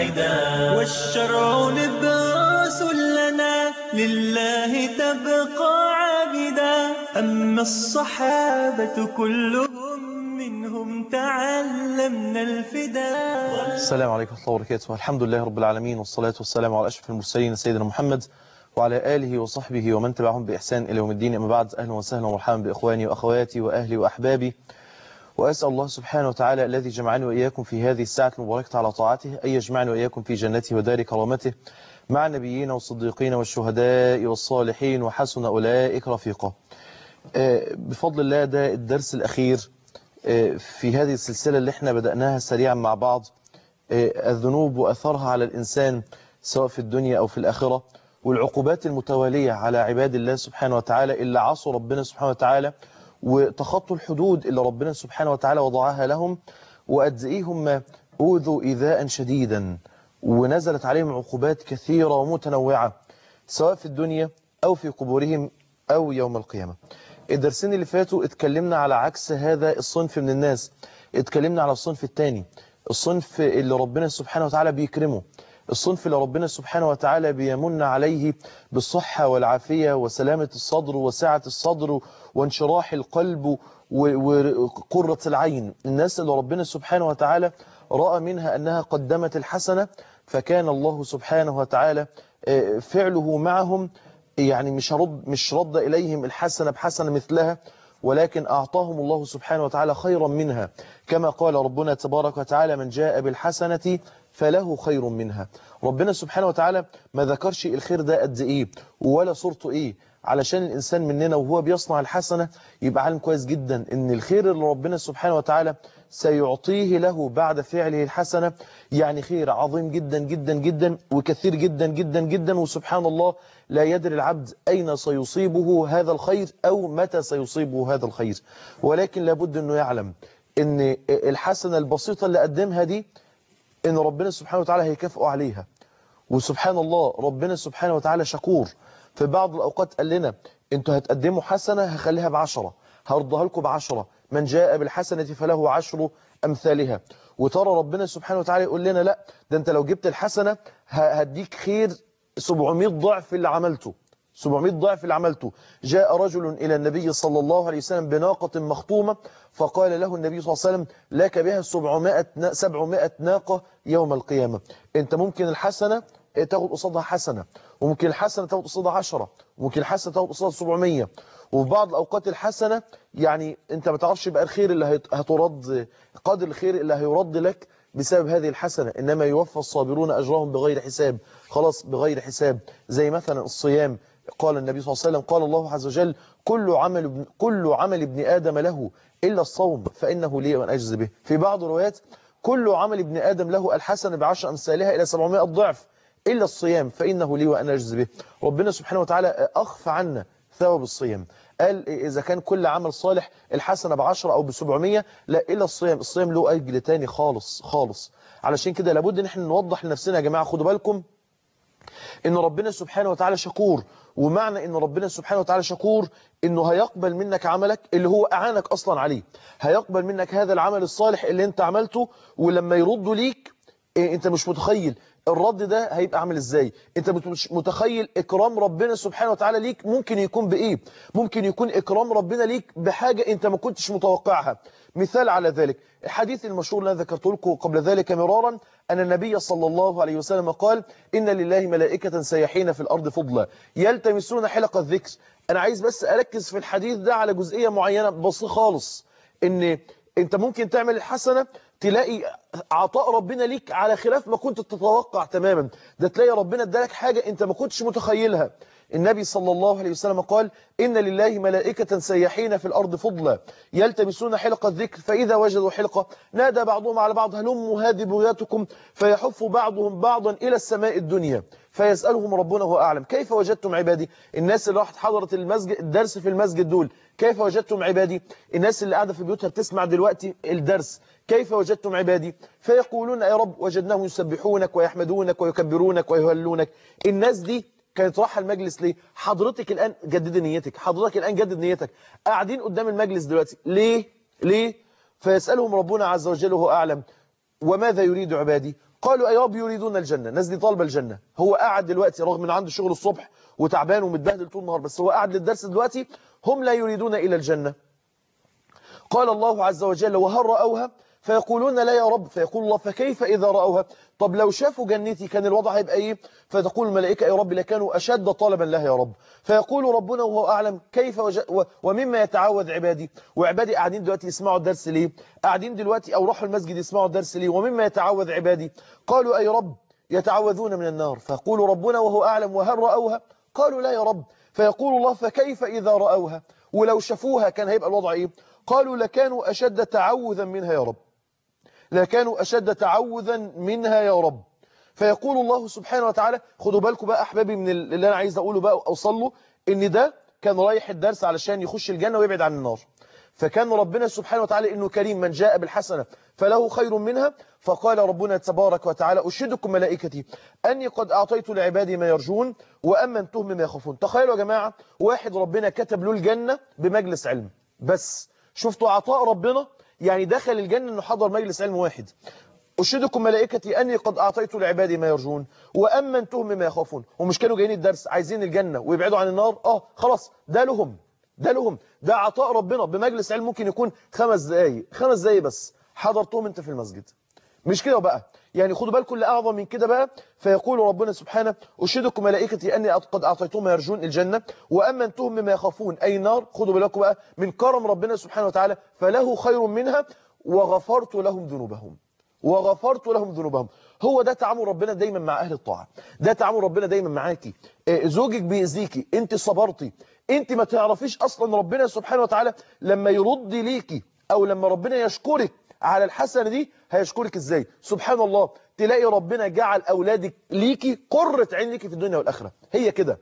عدا والشرع لباس لنا لله تبقى عابدا أما الصحابة كلهم منهم تعلمنا الفداء السلام عليكم ورحمة الله وبركاته الحمد لله رب العالمين والصلاة والسلام على أشرف المرسلين سيدنا محمد وعلى آله وصحبه ومن تبعهم بإحسان إلى يوم الدين أما بعد أهلا وسهلا ومرحبا بإخواني وأخواتي وأهلي وأحبابي وأسأل الله سبحانه وتعالى الذي جمعني وإياكم في هذه الساعة المباركة على طاعته أن يجمعني وإياكم في جنته ودار كرامته مع النبيين والصديقين والشهداء والصالحين وحسن أولئك رفيقا بفضل الله ده الدرس الأخير في هذه السلسلة اللي احنا بدأناها سريعا مع بعض الذنوب وأثرها على الإنسان سواء في الدنيا أو في الآخرة والعقوبات المتوالية على عباد الله سبحانه وتعالى اللي عصوا ربنا سبحانه وتعالى وتخطوا الحدود اللي ربنا سبحانه وتعالى وضعها لهم وقد ايه هم أوذوا إيذاء شديدا ونزلت عليهم عقوبات كثيرة ومتنوعة سواء في الدنيا أو في قبورهم أو يوم القيامة الدرسين اللي فاتوا اتكلمنا على عكس هذا الصنف من الناس اتكلمنا على الصنف الثاني الصنف اللي ربنا سبحانه وتعالى بيكرمه الصنف اللي ربنا سبحانه وتعالى بيمن عليه بالصحة والعافية وسلامة الصدر وسعة الصدر وانشراح القلب وقرة العين الناس اللي ربنا سبحانه وتعالى رأى منها أنها قدمت الحسنة فكان الله سبحانه وتعالى فعله معهم يعني مش رد, مش رد إليهم الحسنة بحسنة مثلها ولكن أعطاهم الله سبحانه وتعالى خيرا منها كما قال ربنا تبارك وتعالى من جاء بالحسنة فله خير منها ربنا سبحانه وتعالى ما ذكرش الخير ده قد إيه ولا صورته إيه علشان الإنسان مننا وهو بيصنع الحسنة يبقى عالم كويس جدا إن الخير اللي ربنا سبحانه وتعالى سيعطيه له بعد فعله الحسنة يعني خير عظيم جدا جدا جدا وكثير جدا جدا جدا وسبحان الله لا يدري العبد أين سيصيبه هذا الخير أو متى سيصيبه هذا الخير ولكن لابد أنه يعلم أن الحسنة البسيطة اللي قدمها دي أن ربنا سبحانه وتعالى هيكافئه عليها وسبحان الله ربنا سبحانه وتعالى شكور في بعض الأوقات قال لنا أنتوا هتقدموا حسنة هخليها بعشرة هرضها لكم بعشرة من جاء بالحسنة فله عشر أمثالها وترى ربنا سبحانه وتعالى يقول لنا لا ده أنت لو جبت الحسنة هديك خير 700 ضعف اللي عملته 700 ضعف اللي عملته جاء رجل إلى النبي صلى الله عليه وسلم بناقة مخطومة فقال له النبي صلى الله عليه وسلم لك بها 700 700 ناقة يوم القيامة أنت ممكن الحسنة تاخد قصادها حسنة وممكن الحسنة تاخد قصادها 10 وممكن الحسنة تاخد قصادها 700 وفي بعض الأوقات الحسنة يعني أنت ما تعرفش بقى الخير اللي هترد قدر الخير اللي هيرد لك بسبب هذه الحسنة إنما يوفى الصابرون أجرهم بغير حساب خلاص بغير حساب زي مثلا الصيام قال النبي صلى الله عليه وسلم قال الله عز وجل كل عمل كل عمل ابن آدم له إلا الصوم فإنه لي وأن أجز به في بعض الروايات كل عمل ابن آدم له الحسنة بعشر أمثالها إلى 700 ضعف إلا الصيام فإنه لي وأنا أجز به ربنا سبحانه وتعالى أخفى عنا ثواب الصيام قال إذا كان كل عمل صالح الحسنة بعشرة أو بسبعمية لا إلا الصيام الصيام له أجل تاني خالص خالص علشان كده لابد إن احنا نوضح لنفسنا يا جماعة خدوا بالكم إن ربنا سبحانه وتعالى شكور ومعنى إن ربنا سبحانه وتعالى شكور إنه هيقبل منك عملك اللي هو أعانك أصلا عليه هيقبل منك هذا العمل الصالح اللي انت عملته ولما يرده ليك إيه انت مش متخيل الرد ده هيبقى عامل ازاي انت مش متخيل اكرام ربنا سبحانه وتعالى ليك ممكن يكون بايه ممكن يكون اكرام ربنا ليك بحاجة انت ما كنتش متوقعها مثال على ذلك الحديث المشهور الذي ذكرت لكم قبل ذلك مرارا أن النبي صلى الله عليه وسلم قال إن لله ملائكة سيحين في الأرض فضلا يلتمسون حلق الذكر أنا عايز بس أركز في الحديث ده على جزئية معينة بسيطة خالص إن أنت ممكن تعمل الحسنة تلاقي عطاء ربنا ليك على خلاف ما كنت تتوقع تماما ده تلاقي ربنا ادالك حاجة انت ما كنتش متخيلها النبي صلى الله عليه وسلم قال إن لله ملائكة سيحين في الأرض فضلا يلتمسون حلق الذكر فإذا وجدوا حلقة نادى بعضهم على بعض هلموا هذه بغياتكم فيحف بعضهم بعضا إلى السماء الدنيا فيسألهم ربنا هو أعلم كيف وجدتم عبادي الناس اللي راحت حضرت المسجد الدرس في المسجد دول كيف وجدتم عبادي الناس اللي قاعدة في بيوتها بتسمع دلوقتي الدرس كيف وجدتم عبادي فيقولون يا رب وجدناهم يسبحونك ويحمدونك ويكبرونك ويهلونك الناس دي كانت رايحه المجلس ليه حضرتك الآن جدد نيتك حضرتك الآن جدد نيتك قاعدين قدام المجلس دلوقتي ليه ليه فيسألهم ربنا عز وجل وهو أعلم وماذا يريد عبادي قالوا أي رب يريدون الجنة الناس دي طالبة الجنة هو قاعد دلوقتي رغم أنه عنده شغل الصبح وتعبان ومتبهدل طول النهار بس هو قاعد للدرس دلوقتي هم لا يريدون إلى الجنة قال الله عز وجل وهل رأوها فيقولون لا يا رب فيقول الله فكيف إذا رأوها طب لو شافوا جنتي كان الوضع هيبقى إيه فتقول الملائكة يا رب لكانوا أشد طلبا لها يا رب فيقول ربنا وهو أعلم كيف وج... و... ومما يتعوذ عبادي وعبادي قاعدين دلوقتي يسمعوا الدرس ليه قاعدين دلوقتي أو راحوا المسجد يسمعوا الدرس ليه ومما يتعوذ عبادي قالوا أي رب يتعوذون من النار فيقول ربنا وهو أعلم وهل رأوها قالوا لا يا رب فيقول الله فكيف إذا رأوها ولو شافوها كان هيبقى الوضع إيه قالوا لكانوا أشد تعوذا منها يا رب لكانوا أشد تعوذا منها يا رب فيقول الله سبحانه وتعالى خدوا بالكم بقى أحبابي من اللي أنا عايز أقوله بقى أوصل له إن ده كان رايح الدرس علشان يخش الجنة ويبعد عن النار فكان ربنا سبحانه وتعالى إنه كريم من جاء بالحسنة فله خير منها فقال ربنا تبارك وتعالى أشهدكم ملائكتي أني قد أعطيت لعبادي ما يرجون وأمنتهم مما يخافون تخيلوا يا جماعة واحد ربنا كتب له الجنة بمجلس علم بس شفتوا عطاء ربنا يعني دخل الجنة انه حضر مجلس علم واحد أشهدكم ملائكتي أني قد أعطيت لعبادي ما يرجون وأمنتهم مما يخافون ومش كانوا جايين الدرس عايزين الجنة ويبعدوا عن النار آه خلاص ده لهم ده لهم ده عطاء ربنا بمجلس علم ممكن يكون خمس دقايق خمس دقايق بس حضرتهم انت في المسجد مش كده بقى يعني خدوا بالكم اللي أعظم من كده بقى فيقول ربنا سبحانه أشهدكم ملائكتي أني قد أعطيتهم ما يرجون الجنة وأمنتهم مما يخافون أي نار خدوا بالكم بقى من كرم ربنا سبحانه وتعالى فله خير منها وغفرت لهم ذنوبهم وغفرت لهم ذنوبهم هو ده تعامل ربنا دايما مع أهل الطاعة ده تعامل ربنا دايما معاكي زوجك بيأذيكي انت صبرتي انت ما تعرفيش أصلا ربنا سبحانه وتعالى لما يرد ليكي أو لما ربنا يشكرك على الحسنة دي هيشكرك ازاي سبحان الله تلاقي ربنا جعل أولادك ليكي قرة عين ليكي في الدنيا والآخرة هي كده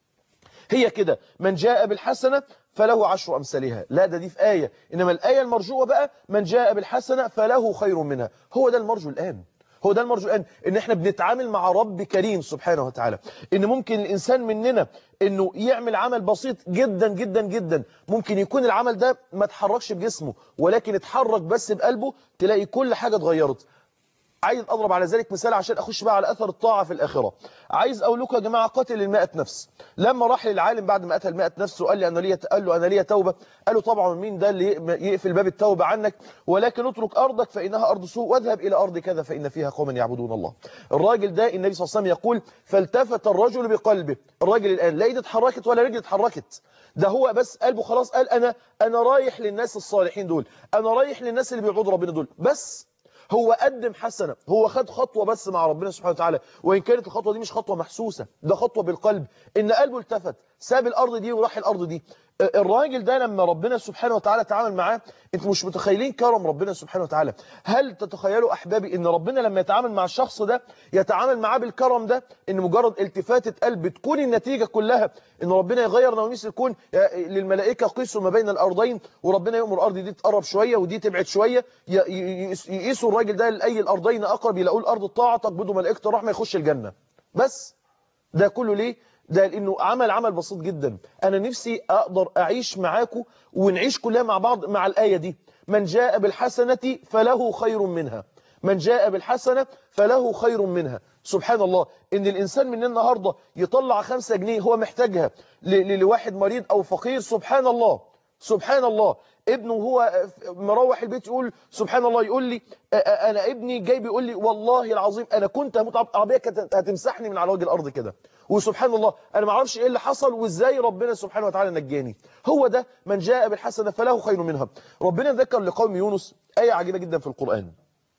هي كده من جاء بالحسنة فله عشر أمثالها لا ده دي في آية إنما الآية المرجوة بقى من جاء بالحسنة فله خير منها هو ده المرجو الآن هو ده المرجو الآن إن إحنا بنتعامل مع رب كريم سبحانه وتعالى إن ممكن الإنسان مننا إنه يعمل عمل بسيط جدا جدا جدا ممكن يكون العمل ده ما تحركش بجسمه ولكن اتحرك بس بقلبه تلاقي كل حاجة اتغيرت عايز أضرب على ذلك مثال عشان أخش بقى على أثر الطاعة في الآخرة عايز أقول لكم يا جماعة قتل المائة نفس لما راح للعالم بعد ما قتل مائة نفس وقال لي أنا لي قال له أنا لي توبة قال له طبعا مين ده اللي يقفل باب التوبة عنك ولكن اترك أرضك فإنها أرض سوء واذهب إلى أرض كذا فإن فيها قوما يعبدون الله الراجل ده النبي صلى الله عليه وسلم يقول فالتفت الرجل بقلبه الراجل الآن لا ايده اتحركت ولا رجل اتحركت ده هو بس قلبه خلاص قال أنا أنا رايح للناس الصالحين دول أنا رايح للناس اللي بيعبدوا ربنا دول بس هو قدم حسنة هو خد خطوة بس مع ربنا سبحانه وتعالى وإن كانت الخطوة دي مش خطوة محسوسة ده خطوة بالقلب إن قلبه التفت ساب الأرض دي وراح الأرض دي الراجل ده لما ربنا سبحانه وتعالى تعامل معاه انتوا مش متخيلين كرم ربنا سبحانه وتعالى هل تتخيلوا أحبابي إن ربنا لما يتعامل مع الشخص ده يتعامل معاه بالكرم ده إن مجرد التفاتة قلب تكون النتيجة كلها إن ربنا يغير نواميس الكون للملائكة قيسوا ما بين الأرضين وربنا يأمر الأرض دي تقرب شوية ودي تبعد شوية يقيسوا الراجل ده لأي الأرضين أقرب يلاقوا الأرض الطاعة تقبضوا ملائكة الرحمة يخش الجنة بس ده كله ليه ده لانه عمل عمل بسيط جدا انا نفسي اقدر اعيش معاكم ونعيش كلها مع بعض مع الايه دي من جاء بالحسنه فله خير منها من جاء بالحسنه فله خير منها سبحان الله ان الانسان من النهارده يطلع خمسة جنيه هو محتاجها لواحد مريض او فقير سبحان الله سبحان الله ابنه هو مروح البيت يقول سبحان الله يقول لي انا ابني جاي بيقول لي والله العظيم انا كنت هموت عربيه كانت هتمسحني من على وجه الارض كده وسبحان الله انا ما اعرفش ايه اللي حصل وازاي ربنا سبحانه وتعالى نجاني هو ده من جاء بالحسنه فله خير منها ربنا ذكر لقوم يونس ايه عجيبه جدا في القران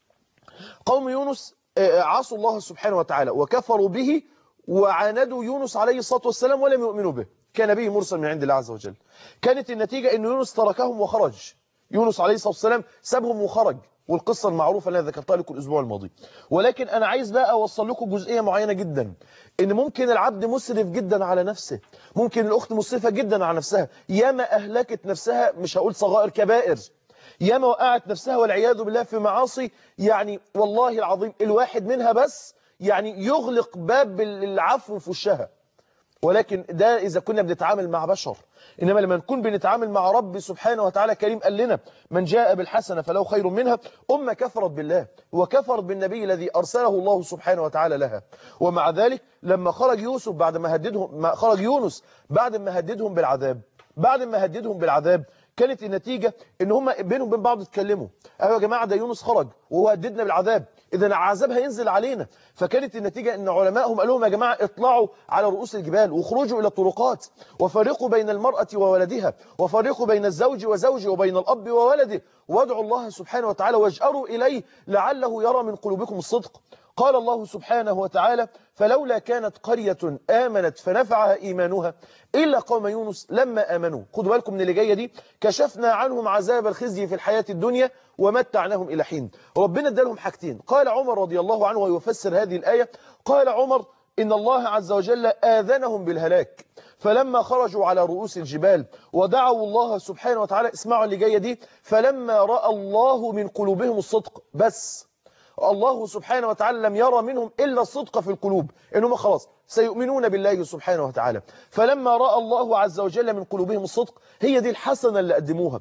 قوم يونس عصوا الله سبحانه وتعالى وكفروا به وعاندوا يونس عليه الصلاه والسلام ولم يؤمنوا به كنبي مرسل من عند الله عز وجل كانت النتيجة أن يونس تركهم وخرج يونس عليه الصلاة والسلام سابهم وخرج والقصة المعروفة اللي أنا ذكرتها لكم الأسبوع الماضي ولكن أنا عايز بقى أوصل لكم جزئية معينة جدا إن ممكن العبد مسرف جدا على نفسه ممكن الأخت مسرفة جدا على نفسها ياما أهلكت نفسها مش هقول صغائر كبائر ياما وقعت نفسها والعياذ بالله في معاصي يعني والله العظيم الواحد منها بس يعني يغلق باب العفو في وشها ولكن ده إذا كنا بنتعامل مع بشر إنما لما نكون بنتعامل مع رب سبحانه وتعالى كريم قال لنا من جاء بالحسنة فله خير منها أمة كفرت بالله وكفرت بالنبي الذي أرسله الله سبحانه وتعالى لها ومع ذلك لما خرج يوسف بعد ما هددهم ما خرج يونس بعد ما هددهم بالعذاب بعد ما هددهم بالعذاب كانت النتيجة ان هم بينهم وبين بعض اتكلموا ايوه يا جماعة ده يونس خرج وهو هددنا بالعذاب اذا العذاب هينزل علينا فكانت النتيجة ان علمائهم قالوا لهم يا جماعة اطلعوا على رؤوس الجبال واخرجوا الى الطرقات وفرقوا بين المرأة وولدها وفرقوا بين الزوج وزوجه وبين الاب وولده وادعوا الله سبحانه وتعالى واجأروا اليه لعله يرى من قلوبكم الصدق قال الله سبحانه وتعالى فلولا كانت قرية آمنت فنفعها إيمانها إلا قوم يونس لما آمنوا خدوا بالكم من اللي جاية دي كشفنا عنهم عذاب الخزي في الحياة الدنيا ومتعناهم إلى حين ربنا ادالهم حاجتين قال عمر رضي الله عنه ويفسر هذه الآية قال عمر إن الله عز وجل آذنهم بالهلاك فلما خرجوا على رؤوس الجبال ودعوا الله سبحانه وتعالى اسمعوا اللي جاية دي فلما رأى الله من قلوبهم الصدق بس الله سبحانه وتعالى لم يرى منهم إلا الصدق في القلوب إنهم خلاص سيؤمنون بالله سبحانه وتعالى فلما رأى الله عز وجل من قلوبهم الصدق هي دي الحسنة اللي قدموها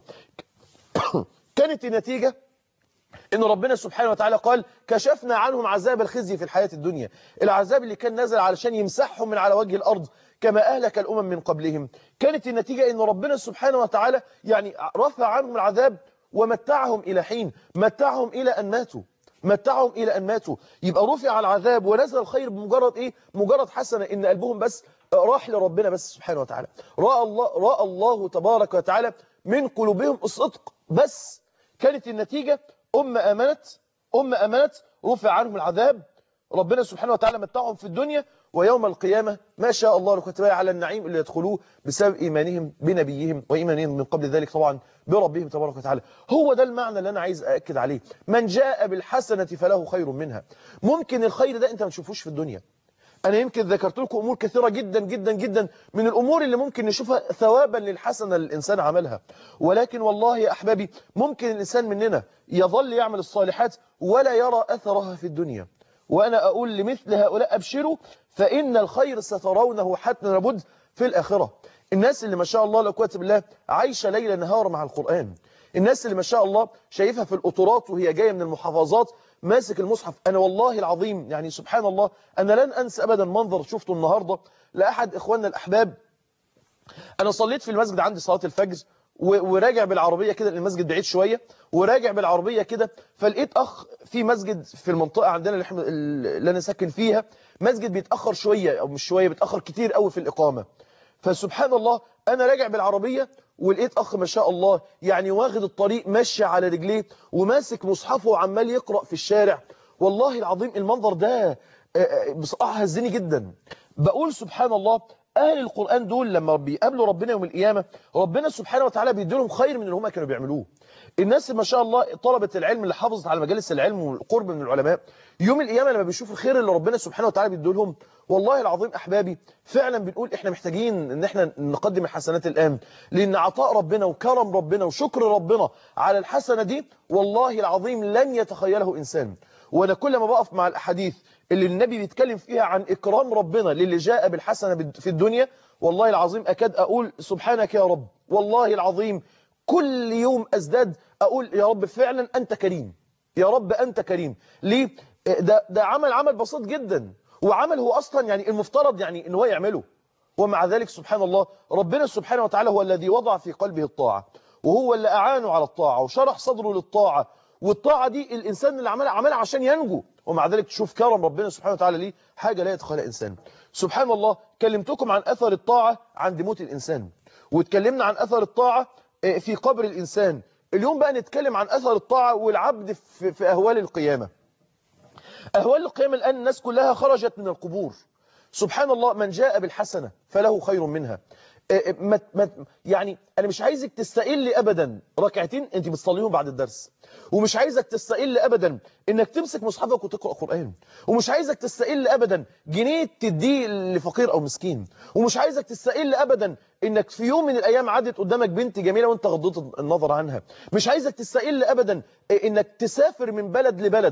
كانت النتيجة إن ربنا سبحانه وتعالى قال كشفنا عنهم عذاب الخزي في الحياة الدنيا العذاب اللي كان نازل علشان يمسحهم من على وجه الأرض كما أهلك الأمم من قبلهم كانت النتيجة إن ربنا سبحانه وتعالى يعني رفع عنهم العذاب ومتعهم إلى حين متعهم إلى أن ماتوا متعهم إلى أن ماتوا يبقى رفع العذاب ونزل الخير بمجرد إيه مجرد حسنة إن قلبهم بس راح لربنا بس سبحانه وتعالى رأى الله, رأى الله تبارك وتعالى من قلوبهم الصدق بس كانت النتيجة أمة أمنت أمة أمنت رفع عنهم العذاب ربنا سبحانه وتعالى متعهم في الدنيا ويوم القيامة ما شاء الله لكتب على النعيم اللي يدخلوه بسبب إيمانهم بنبيهم وإيمانهم من قبل ذلك طبعا بربهم تبارك وتعالى هو ده المعنى اللي أنا عايز أأكد عليه من جاء بالحسنة فله خير منها ممكن الخير ده أنت ما تشوفوش في الدنيا أنا يمكن ذكرت لكم أمور كثيرة جدا جدا جدا من الأمور اللي ممكن نشوفها ثوابا للحسنة اللي الإنسان عملها ولكن والله يا أحبابي ممكن الإنسان مننا يظل يعمل الصالحات ولا يرى أثرها في الدنيا وأنا أقول لمثل هؤلاء أبشروا فإن الخير سترونه حتى لابد في الآخرة الناس اللي ما شاء الله لا قوه بالله عايشة ليل نهار مع القرآن الناس اللي ما شاء الله شايفها في القطورات وهي جاية من المحافظات ماسك المصحف أنا والله العظيم يعني سبحان الله أنا لن أنسى أبدا منظر شفته النهاردة لأحد إخواننا الأحباب أنا صليت في المسجد عندي صلاة الفجر وراجع بالعربية كده المسجد بعيد شوية وراجع بالعربية كده فلقيت أخ في مسجد في المنطقة عندنا اللي, احنا اللي أنا ساكن فيها مسجد بيتأخر شوية أو مش شوية بيتأخر كتير قوي في الإقامة فسبحان الله أنا راجع بالعربية ولقيت أخ ما شاء الله يعني واخد الطريق ماشي على رجليه وماسك مصحفه وعمال يقرأ في الشارع والله العظيم المنظر ده بصراحة هزني جدا بقول سبحان الله أهل القرآن دول لما بيقابلوا ربنا يوم القيامة ربنا سبحانه وتعالى بيديلهم خير من اللي هم كانوا بيعملوه الناس ما شاء الله طلبة العلم اللي حافظت على مجالس العلم والقرب من العلماء يوم القيامة لما بيشوفوا الخير اللي ربنا سبحانه وتعالى بيديلهم والله العظيم أحبابي فعلا بنقول إحنا محتاجين إن إحنا نقدم الحسنات الآن لأن عطاء ربنا وكرم ربنا وشكر ربنا على الحسنة دي والله العظيم لن يتخيله إنسان وأنا كل ما بقف مع الأحاديث اللي النبي بيتكلم فيها عن إكرام ربنا للي جاء بالحسنة في الدنيا والله العظيم أكاد أقول سبحانك يا رب والله العظيم كل يوم أزداد أقول يا رب فعلا أنت كريم يا رب أنت كريم ليه؟ ده, ده عمل عمل بسيط جدا وعمل هو أصلا يعني المفترض يعني إن هو يعمله ومع ذلك سبحان الله ربنا سبحانه وتعالى هو الذي وضع في قلبه الطاعة وهو اللي أعانه على الطاعة وشرح صدره للطاعة والطاعة دي الإنسان اللي عملها عملها عشان ينجو ومع ذلك تشوف كرم ربنا سبحانه وتعالى ليه حاجة لا يتخيلها إنسان سبحان الله كلمتكم عن أثر الطاعة عند موت الإنسان واتكلمنا عن أثر الطاعة في قبر الإنسان اليوم بقى نتكلم عن أثر الطاعة والعبد في, في أهوال القيامة أهوال القيامة الآن الناس كلها خرجت من القبور سبحان الله من جاء بالحسنة فله خير منها يعني أنا مش عايزك تستقل أبدا ركعتين أنت بتصليهم بعد الدرس ومش عايزك تستقل أبدا إنك تمسك مصحفك وتقرأ قرآن ومش عايزك تستقل أبدا جنيه تديه لفقير أو مسكين ومش عايزك تستقل أبدا إنك في يوم من الأيام عدت قدامك بنت جميلة وأنت غضيت النظر عنها مش عايزك تستقل أبدا إنك تسافر من بلد لبلد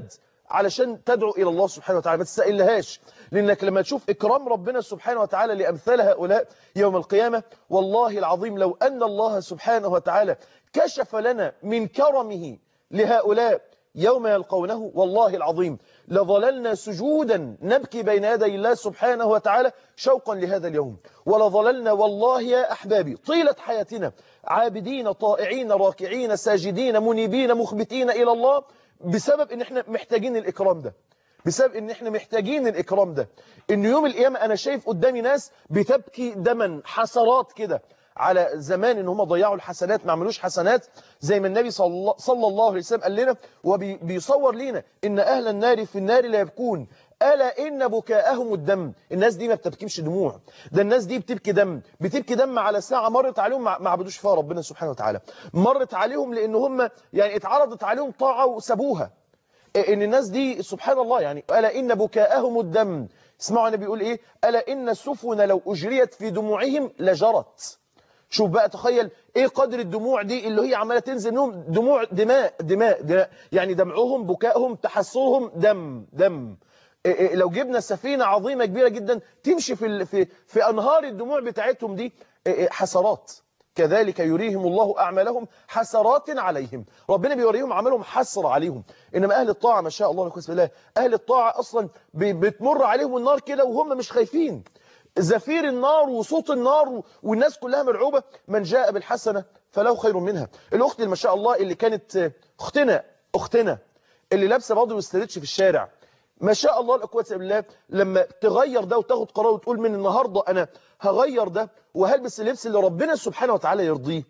علشان تدعو إلى الله سبحانه وتعالى ما تستقلهاش لأنك لما تشوف إكرام ربنا سبحانه وتعالى لأمثال هؤلاء يوم القيامة والله العظيم لو أن الله سبحانه وتعالى كشف لنا من كرمه لهؤلاء يوم يلقونه والله العظيم لظللنا سجودا نبكي بين يدي الله سبحانه وتعالى شوقا لهذا اليوم ولظللنا والله يا أحبابي طيلة حياتنا عابدين طائعين راكعين ساجدين منيبين مخبتين إلى الله بسبب ان احنا محتاجين الإكرام ده بسبب ان احنا محتاجين الإكرام ده ان يوم القيامة انا شايف قدامي ناس بتبكي دما حسرات كده على زمان ان هم ضيعوا الحسنات ما عملوش حسنات زي ما النبي صلى الله, صلى الله عليه وسلم قال لنا وبيصور لنا ان اهل النار في النار لا يبكون ألا إن بكاءهم الدم الناس دي ما بتبكيش دموع ده الناس دي بتبكي دم بتبكي دم على ساعة مرت عليهم ما عبدوش فيها ربنا سبحانه وتعالى مرت عليهم لأن هم يعني اتعرضت عليهم طاعة وسابوها ان الناس دي سبحان الله يعني ألا إن بكاءهم الدم اسمعوا النبي بيقول إيه ألا إن السفن لو أجريت في دموعهم لجرت شوف بقى تخيل ايه قدر الدموع دي اللي هي عماله تنزل منهم دموع دماء دماء, دماء يعني دمعهم بكائهم تحسرهم دم دم إيه لو جبنا سفينة عظيمة كبيرة جدا تمشي في في في أنهار الدموع بتاعتهم دي حسرات كذلك يريهم الله أعمالهم حسرات عليهم ربنا بيوريهم عملهم حسر عليهم إنما أهل الطاعة ما شاء الله لكم بالله أهل الطاعة أصلا بتمر عليهم النار كده وهم مش خايفين زفير النار وصوت النار والناس كلها مرعوبة من جاء بالحسنة فله خير منها الأخت اللي ما شاء الله اللي كانت أختنا أختنا اللي لابسة برضه واستردتش في الشارع ما شاء الله الأقوى بالله لما تغير ده وتاخد قرار وتقول من النهاردة أنا هغير ده وهلبس اللبس اللي ربنا سبحانه وتعالى يرضيه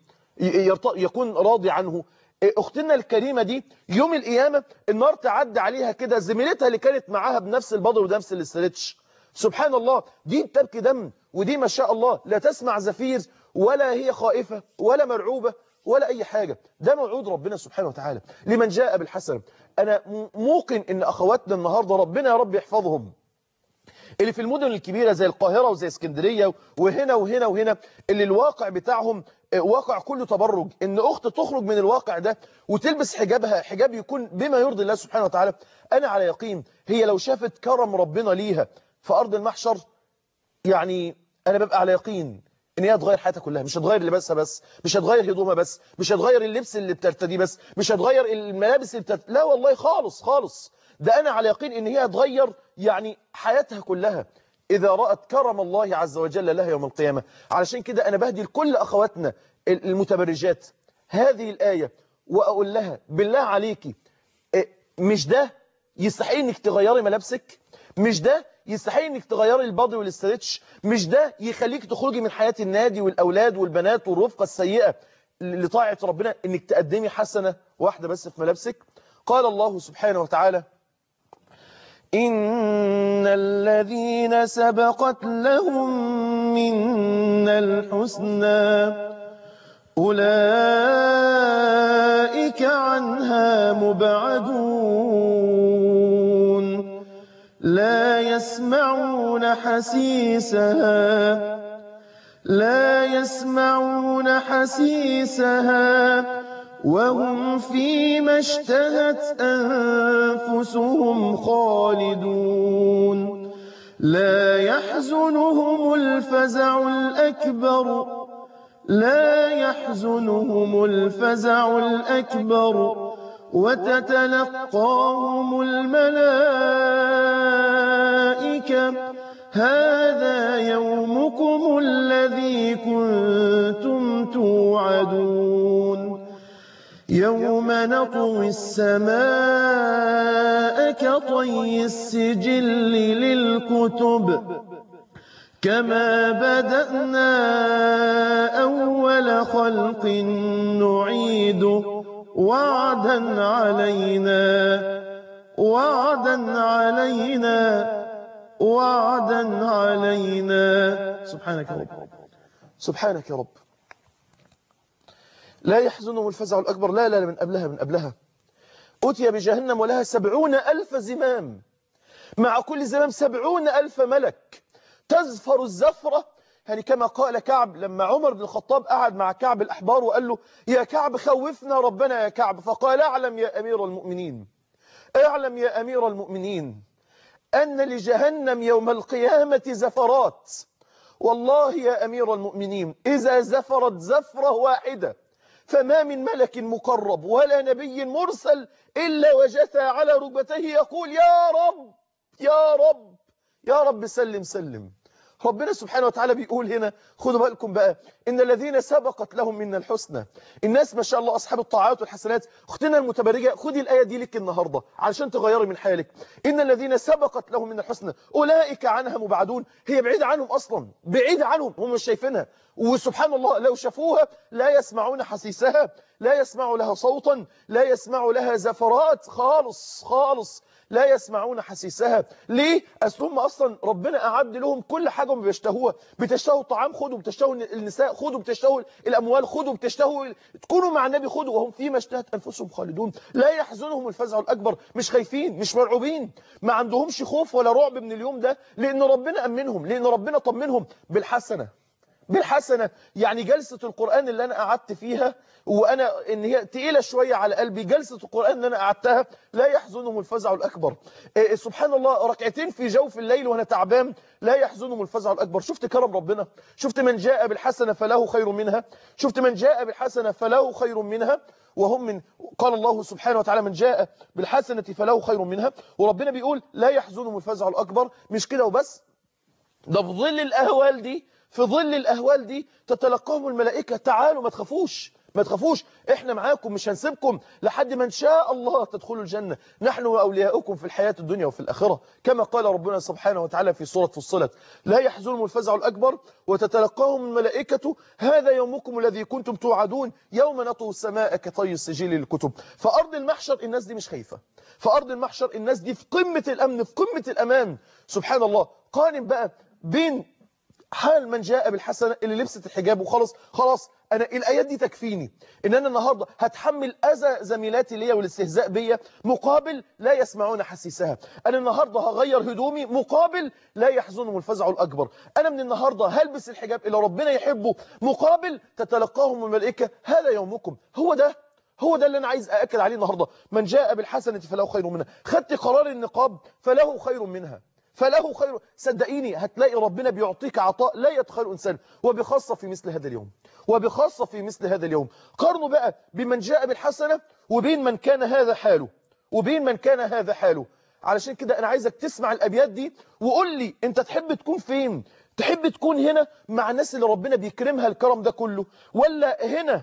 يكون راضي عنه أختنا الكريمة دي يوم القيامة النار تعدي عليها كده زميلتها اللي كانت معاها بنفس البدر ونفس الاسترتش سبحان الله دي بتبكي دم ودي ما شاء الله لا تسمع زفير ولا هي خائفة ولا مرعوبة ولا أي حاجة ده موعود ربنا سبحانه وتعالى لمن جاء بالحسنة أنا موقن إن أخواتنا النهاردة ربنا يا رب يحفظهم اللي في المدن الكبيرة زي القاهرة وزي اسكندرية وهنا وهنا وهنا اللي الواقع بتاعهم واقع كله تبرج ان اخت تخرج من الواقع ده وتلبس حجابها حجاب يكون بما يرضي الله سبحانه وتعالى انا على يقين هي لو شافت كرم ربنا ليها في ارض المحشر يعني انا ببقى على يقين ان هي هتغير حياتها كلها مش هتغير لباسها بس مش هتغير هدومها بس مش هتغير اللبس اللي بترتديه بس مش هتغير الملابس اللي بترتديه لا والله خالص خالص ده انا على يقين ان هي هتغير يعني حياتها كلها إذا رأت كرم الله عز وجل لها يوم القيامة علشان كده أنا بهدي لكل أخواتنا المتبرجات هذه الآية وأقول لها بالله عليكي مش ده يستحيل انك تغيري ملابسك مش ده يستحيل انك تغيري البادي والاسترتش مش ده يخليك تخرجي من حياة النادي والأولاد والبنات والرفقة السيئة لطاعة ربنا انك تقدمي حسنة واحدة بس في ملابسك قال الله سبحانه وتعالى إن الذين سبقت لهم منا الحسنى أولئك عنها مبعدون لا يسمعون حسيسها لا يسمعون حسيسها وهم فيما اشتهت أنفسهم خالدون لا يحزنهم الفزع الأكبر لا يحزنهم الفزع الأكبر وتتلقاهم الملائكة هذا يومكم الذي كنتم توعدون يوم نطوي السماء كطي السجل للكتب كما بدأنا أول خلق نعيده وعدا علينا وعدا علينا وعدا علينا سبحانك يا رب سبحانك يا رب لا يحزنهم الفزع الأكبر لا لا من قبلها من قبلها أتي بجهنم ولها سبعون ألف زمام مع كل زمام سبعون ألف ملك تزفر الزفرة يعني كما قال كعب لما عمر بن الخطاب قعد مع كعب الأحبار وقال له يا كعب خوفنا ربنا يا كعب فقال اعلم يا أمير المؤمنين اعلم يا أمير المؤمنين أن لجهنم يوم القيامة زفرات والله يا أمير المؤمنين إذا زفرت زفرة واحدة فما من ملك مقرب ولا نبي مرسل إلا وجثى على ركبتيه يقول يا رب يا رب يا رب سلم سلم ربنا سبحانه وتعالى بيقول هنا خدوا بالكم بقى إن الذين سبقت لهم منا الحسنى الناس ما شاء الله أصحاب الطاعات والحسنات أختنا المتبرجة خدي الآية دي لك النهاردة علشان تغيري من حالك إن الذين سبقت لهم منا الحسنى أولئك عنها مبعدون هي بعيدة عنهم أصلا بعيدة عنهم هم مش شايفينها وسبحان الله لو شافوها لا يسمعون حسيسها لا يسمع لها صوتا لا يسمع لها زفرات خالص خالص لا يسمعون حسيسها ليه؟ أصل هم أصلا ربنا أعد لهم كل حاجة هم بيشتهوها بتشتهوا الطعام خدوا بتشتهوا النساء خدوا بتشتهوا الأموال خدوا بتشتهوا تكونوا مع النبي خدوا وهم فيما اشتهت أنفسهم خالدون لا يحزنهم الفزع الأكبر مش خايفين مش مرعوبين ما عندهمش خوف ولا رعب من اليوم ده لأن ربنا أمنهم لأن ربنا طمنهم بالحسنة بالحسنة يعني جلسة القرآن اللي أنا قعدت فيها وأنا إن هي تقيلة شوية على قلبي جلسة القرآن اللي أنا قعدتها لا يحزنهم الفزع الأكبر إيه سبحان الله ركعتين في جوف الليل وأنا تعبان لا يحزنهم الفزع الأكبر شفت كرم ربنا شفت من جاء بالحسنة فله خير منها شفت من جاء بالحسنة فله خير منها وهم من قال الله سبحانه وتعالى من جاء بالحسنة فله خير منها وربنا بيقول لا يحزنهم الفزع الأكبر مش كده وبس ده في ظل الأهوال دي في ظل الأهوال دي تتلقاهم الملائكة تعالوا ما تخافوش ما تخافوش احنا معاكم مش هنسيبكم لحد ما ان شاء الله تدخلوا الجنة نحن وأولياؤكم في الحياة الدنيا وفي الآخرة كما قال ربنا سبحانه وتعالى في سورة فصلت لا يحزنهم الفزع الأكبر وتتلقاهم الملائكة هذا يومكم الذي كنتم توعدون يوم نطوي السماء كطي السجيل للكتب فأرض المحشر الناس دي مش خايفة فأرض المحشر الناس دي في قمة الأمن في قمة الأمان سبحان الله قارن بقى بين حال من جاء بالحسنة اللي لبست الحجاب وخلاص خلاص أنا الآيات دي تكفيني إن أنا النهاردة هتحمل أذى زميلاتي ليا والاستهزاء بيا مقابل لا يسمعون حسيسها أنا النهاردة هغير هدومي مقابل لا يحزنهم الفزع الأكبر أنا من النهاردة هلبس الحجاب اللي ربنا يحبه مقابل تتلقاهم الملائكة هذا يومكم هو ده هو ده اللي أنا عايز أأكد عليه النهاردة من جاء بالحسنة فله خير منها خدت قرار النقاب فله خير منها فله خير صدقيني هتلاقي ربنا بيعطيك عطاء لا يتخيل إنسان وبخاصة في مثل هذا اليوم وبخاصة في مثل هذا اليوم قارنوا بقى بمن جاء بالحسنة وبين من كان هذا حاله وبين من كان هذا حاله علشان كده أنا عايزك تسمع الأبيات دي وقول لي أنت تحب تكون فين تحب تكون هنا مع الناس اللي ربنا بيكرمها الكرم ده كله ولا هنا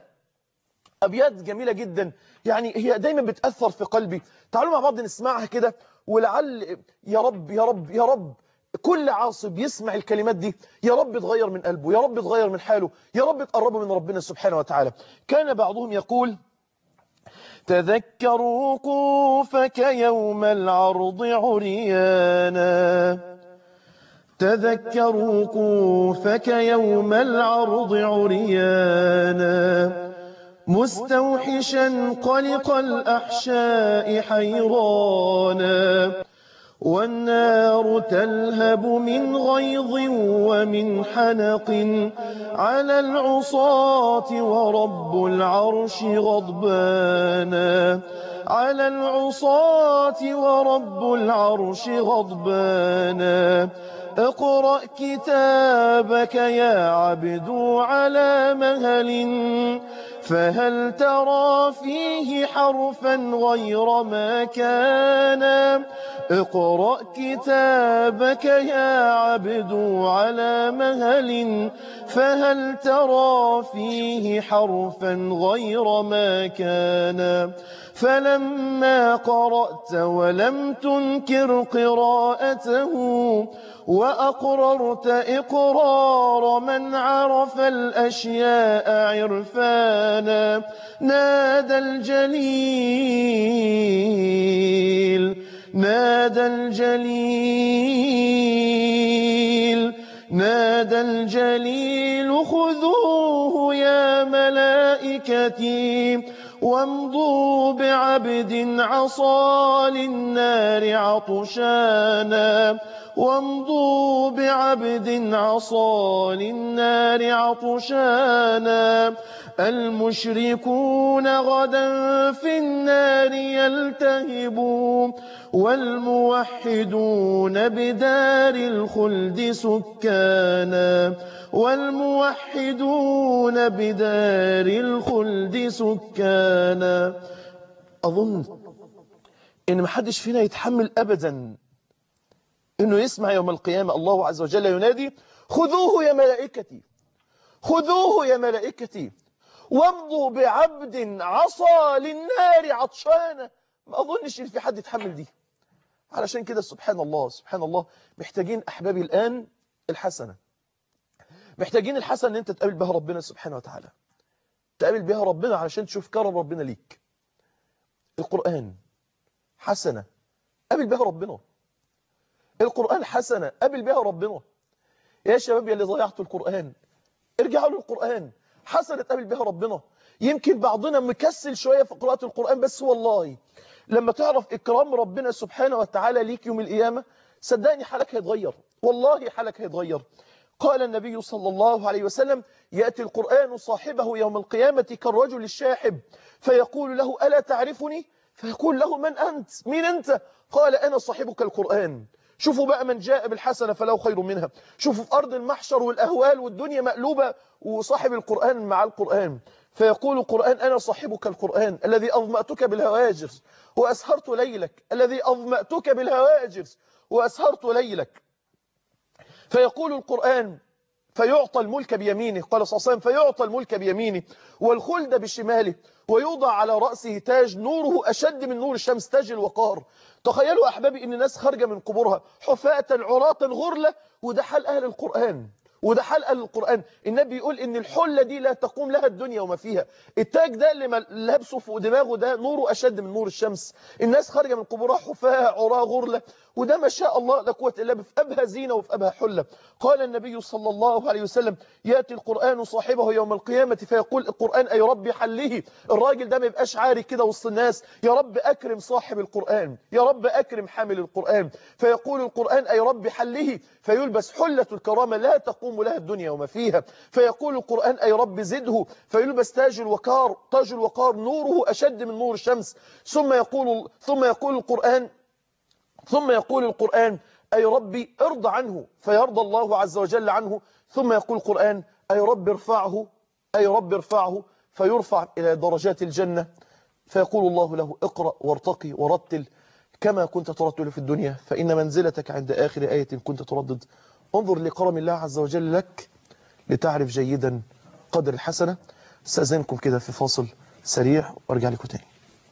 أبيات جميلة جدا يعني هي دايما بتأثر في قلبي تعالوا مع بعض نسمعها كده ولعل يا رب يا رب يا رب كل عاصب يسمع الكلمات دي يا رب تغير من قلبه يا رب تغير من حاله يا رب تقربه من ربنا سبحانه وتعالى كان بعضهم يقول تذكر وقوفك يوم العرض عريانا تذكر وقوفك يوم العرض عريانا مستوحشا قلق الأحشاء حيرانا والنار تلهب من غيظ ومن حنق على العصاة ورب العرش غضبانا على العصاة ورب العرش غضبانا اقرأ كتابك يا عبد على مهل فهل ترى فيه حرفا غير ما كان اقرأ كتابك يا عبد على مهل فهل ترى فيه حرفا غير ما كان فلما قرأت ولم تنكر قراءته وأقررت إقرار من عرف الأشياء عرفانا نادى الجليل نادى الجليل نادى الجليل خذوه يا ملائكتي وامضوا بعبد عصى للنار عطشانا وامضوا بعبد عصى للنار عطشانا المشركون غدا في النار يلتهبون والموحدون بدار الخلد سكانا والموحدون بدار الخلد سكانا أظن إن محدش فينا يتحمل أبدا إنه يسمع يوم القيامة الله عز وجل ينادي خذوه يا ملائكتي خذوه يا ملائكتي وامضوا بعبد عصى للنار عطشانا ما أظنش إن في حد يتحمل دي علشان كده سبحان الله سبحان الله محتاجين أحبابي الآن الحسنة محتاجين الحسنة ان انت تقابل بها ربنا سبحانه وتعالى تقابل بها ربنا علشان تشوف كرم ربنا ليك القرآن حسنة قابل بها ربنا القرآن حسنة قابل بها ربنا يا شباب يا اللي ضيعتوا القرآن ارجعوا للقرآن حسنة قابل بها ربنا يمكن بعضنا مكسل شوية في قراءة القرآن بس والله لما تعرف إكرام ربنا سبحانه وتعالى ليك يوم القيامة صدقني حالك هيتغير والله حالك هيتغير قال النبي صلى الله عليه وسلم يأتي القرآن صاحبه يوم القيامة كالرجل الشاحب فيقول له ألا تعرفني فيقول له من أنت مين أنت قال أنا صاحبك القرآن شوفوا بقى من جاء بالحسنة فله خير منها شوفوا في أرض المحشر والأهوال والدنيا مقلوبة وصاحب القرآن مع القرآن فيقول القرآن أنا صاحبك القرآن الذي أظمأتك بالهواجر وأسهرت ليلك الذي أظمأتك بالهواجر وأسهرت ليلك فيقول القرآن فيعطى الملك بيمينه قال صلى الله عليه وسلم فيعطى الملك بيمينه والخلد بشماله ويوضع على رأسه تاج نوره أشد من نور الشمس تاج الوقار تخيلوا أحبابي إن الناس خارجة من قبورها حفاة عراة غرلة وده حال أهل القرآن وده حال أهل القرآن النبي يقول إن الحلة دي لا تقوم لها الدنيا وما فيها التاج ده اللي لابسه فوق دماغه ده نوره أشد من نور الشمس الناس خارجة من قبورها حفاة عراة غرلة وده ما شاء الله لا قوه الا في ابها زينه وفي ابها حله قال النبي صلى الله عليه وسلم ياتي القران صاحبه يوم القيامه فيقول القران اي رب حله الراجل ده ما يبقاش عاري كده وسط الناس يا رب اكرم صاحب القران يا رب اكرم حامل القران فيقول القران اي رب حله فيلبس حله الكرامه لا تقوم لها الدنيا وما فيها فيقول القران اي رب زده فيلبس تاج الوقار تاج الوقار نوره اشد من نور الشمس ثم يقول ثم يقول القران ثم يقول القرآن أي ربي ارضى عنه فيرضى الله عز وجل عنه ثم يقول القرآن أي رب ارفعه أي رب ارفعه فيرفع إلى درجات الجنة فيقول الله له اقرأ وارتقي ورتل كما كنت ترتل في الدنيا فإن منزلتك عند آخر آية كنت تردد انظر لكرم الله عز وجل لك لتعرف جيدا قدر الحسنة استاذنكم كده في فاصل سريع وارجع لكم تاني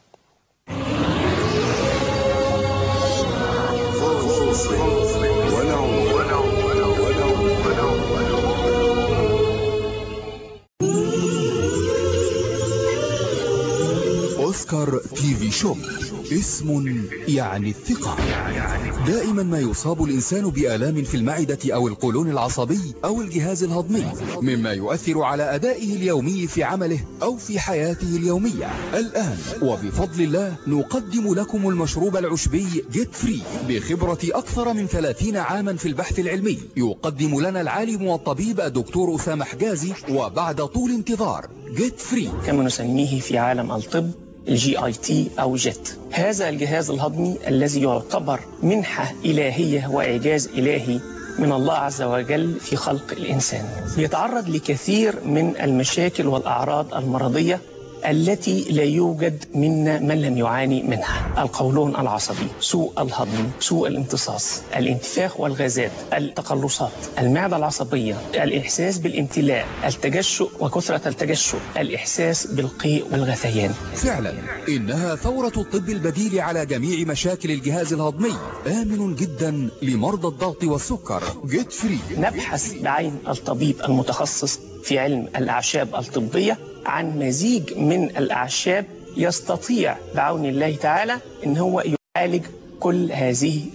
أوسكار تي في شوب اسم يعني الثقة دائما ما يصاب الإنسان بآلام في المعدة أو القولون العصبي أو الجهاز الهضمي مما يؤثر على أدائه اليومي في عمله أو في حياته اليومية الآن وبفضل الله نقدم لكم المشروب العشبي جيت فري بخبرة أكثر من 30 عاما في البحث العلمي يقدم لنا العالم والطبيب الدكتور أسامة حجازي وبعد طول انتظار جيت فري كما نسميه في عالم الطب الجي اي تي او جيت هذا الجهاز الهضمي الذي يعتبر منحة إلهية وإعجاز إلهي من الله عز وجل في خلق الإنسان يتعرض لكثير من المشاكل والأعراض المرضية التي لا يوجد منا من لم يعاني منها القولون العصبي سوء الهضم سوء الامتصاص الانتفاخ والغازات التقلصات المعدة العصبية الإحساس بالامتلاء التجشؤ وكثرة التجشؤ الإحساس بالقيء والغثيان فعلا إنها ثورة الطب البديل على جميع مشاكل الجهاز الهضمي آمن جدا لمرضى الضغط والسكر جيت فري نبحث بعين الطبيب المتخصص في علم الأعشاب الطبية عن مزيج من الأعشاب يستطيع بعون الله تعالى أن هو يعالج كل هذه الأعراض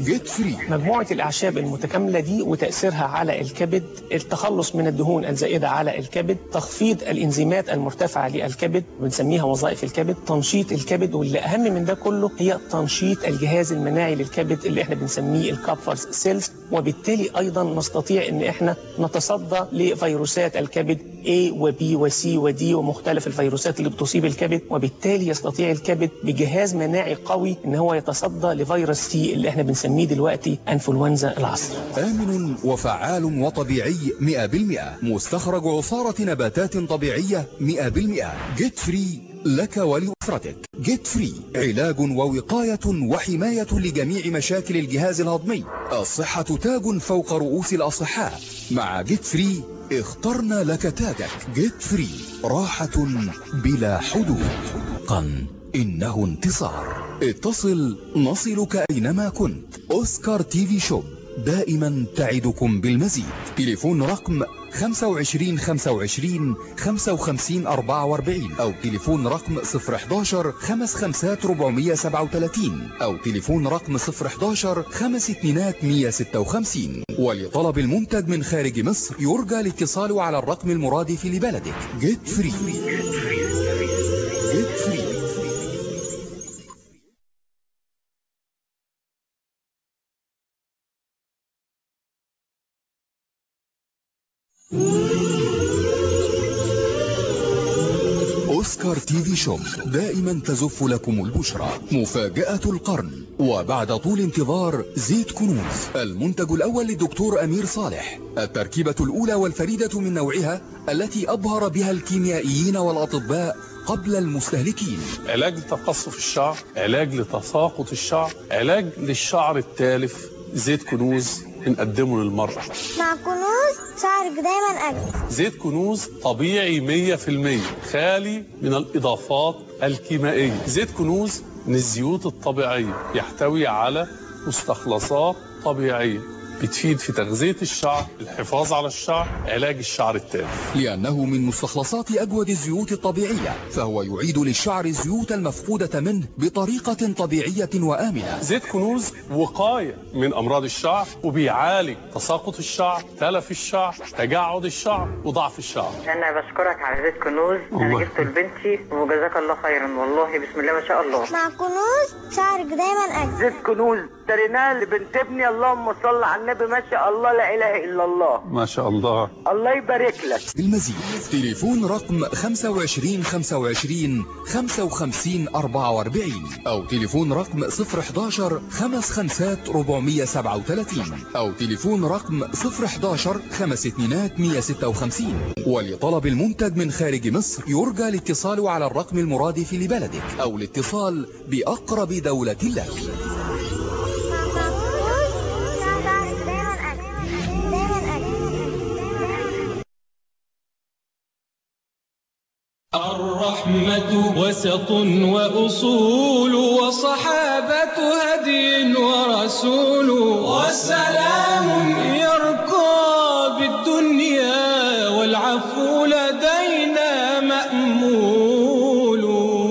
جيت فري مجموعة الأعشاب المتكاملة دي وتأثيرها على الكبد التخلص من الدهون الزائدة على الكبد تخفيض الإنزيمات المرتفعة للكبد بنسميها وظائف الكبد تنشيط الكبد واللي أهم من ده كله هي تنشيط الجهاز المناعي للكبد اللي احنا بنسميه الكابفرز سيلز وبالتالي أيضا نستطيع أن احنا نتصدى لفيروسات الكبد A و B و C و D ومختلف الفيروسات اللي بتصيب الكبد وبالتالي يستطيع الكبد بجهاز مناعي قوي ان هو يتصدى لفيروس سي اللي احنا بنسميه دلوقتي انفلونزا العصر آمن وفعال وطبيعي 100% مستخرج عصارة نباتات طبيعية 100% جيت فري لك ولأسرتك جيت فري علاج ووقاية وحماية لجميع مشاكل الجهاز الهضمي الصحة تاج فوق رؤوس الأصحاء مع جيت فري اخترنا لك تاجك جيت فري راحة بلا حدود قن إنه انتصار اتصل نصلك أينما كنت أوسكار تي في شوب دائما تعدكم بالمزيد تليفون رقم 25 25 55 44 أو تليفون رقم 011 55 437 أو تليفون رقم 011 5 اتنينات 156 ولطلب المنتج من خارج مصر يرجى الاتصال على الرقم المرادف لبلدك جيت فري جيت فري أوسكار تي في شوب دائما تزف لكم البشرى مفاجأة القرن وبعد طول انتظار زيت كنوز المنتج الأول للدكتور أمير صالح التركيبة الأولى والفريدة من نوعها التي أبهر بها الكيميائيين والأطباء قبل المستهلكين علاج لتقصف الشعر علاج لتساقط الشعر علاج للشعر التالف زيت كنوز بنقدمه للمرأة مع كنوز شعرك دايما أجمل زيت كنوز طبيعي 100% خالي من الإضافات الكيميائية زيت كنوز من الزيوت الطبيعية يحتوي على مستخلصات طبيعية بتفيد في تغذية الشعر الحفاظ على الشعر علاج الشعر التالف لأنه من مستخلصات أجود الزيوت الطبيعية فهو يعيد للشعر الزيوت المفقودة منه بطريقة طبيعية وآمنة زيت كنوز وقاية من أمراض الشعر وبيعالج تساقط الشعر تلف الشعر تجعد الشعر وضعف الشعر انا بشكرك على زيت كنوز الله. انا جبته لبنتي وجزاك الله خيرا والله بسم الله ما شاء الله مع كنوز شعرك دايما أجمل زيت كنوز اشتريناه لبنت ابني اللهم صل على النبي ما شاء الله لا اله الا الله ما شاء الله الله يبارك لك بالمزيد تليفون رقم 25 25 55 44 أو تليفون رقم 011 55 437 أو تليفون رقم 011 5 اتنينات 156 ولطلب المنتج من خارج مصر يرجى الاتصال على الرقم المرادف لبلدك أو الاتصال بأقرب دولة لك مع كنوز شعرك دايما أجمل دايما أجمل الرحمة وسط وأصول وصحابة هدي ورسول والسلام يرقى بالدنيا والعفو لدينا مأمول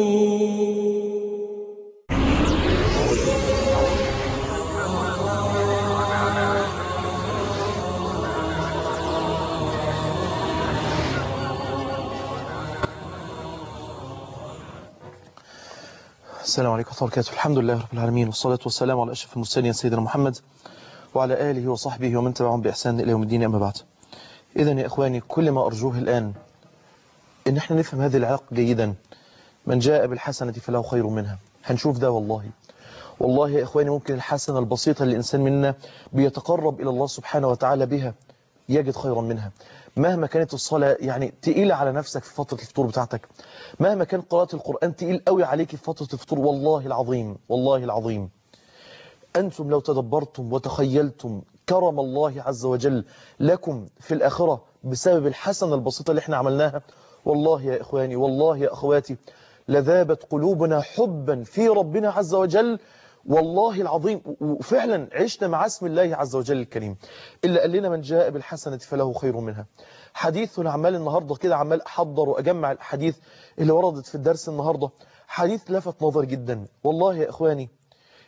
السلام عليكم ورحمة الله وبركاته الحمد لله رب العالمين والصلاة والسلام على أشرف المرسلين سيدنا محمد وعلى آله وصحبه ومن تبعهم بإحسان إلى يوم الدين أما بعد إذا يا إخواني كل ما أرجوه الآن إن احنا نفهم هذه العلاقة جيدا من جاء بالحسنة فله خير منها هنشوف ده والله والله يا إخواني ممكن الحسنة البسيطة اللي الإنسان منا بيتقرب إلى الله سبحانه وتعالى بها يجد خيرا منها مهما كانت الصلاة يعني تقيلة على نفسك في فترة الفطور بتاعتك مهما كان قراءة القرآن تقيل قوي عليك في فترة الفطور والله العظيم والله العظيم أنتم لو تدبرتم وتخيلتم كرم الله عز وجل لكم في الآخرة بسبب الحسنة البسيطة اللي احنا عملناها والله يا إخواني والله يا أخواتي لذابت قلوبنا حبا في ربنا عز وجل والله العظيم وفعلا عشنا مع اسم الله عز وجل الكريم إلا قال لنا من جاء بالحسنة فله خير منها حديث عمال النهاردة كده عمال أحضر وأجمع الحديث اللي وردت في الدرس النهاردة حديث لفت نظر جدا والله يا إخواني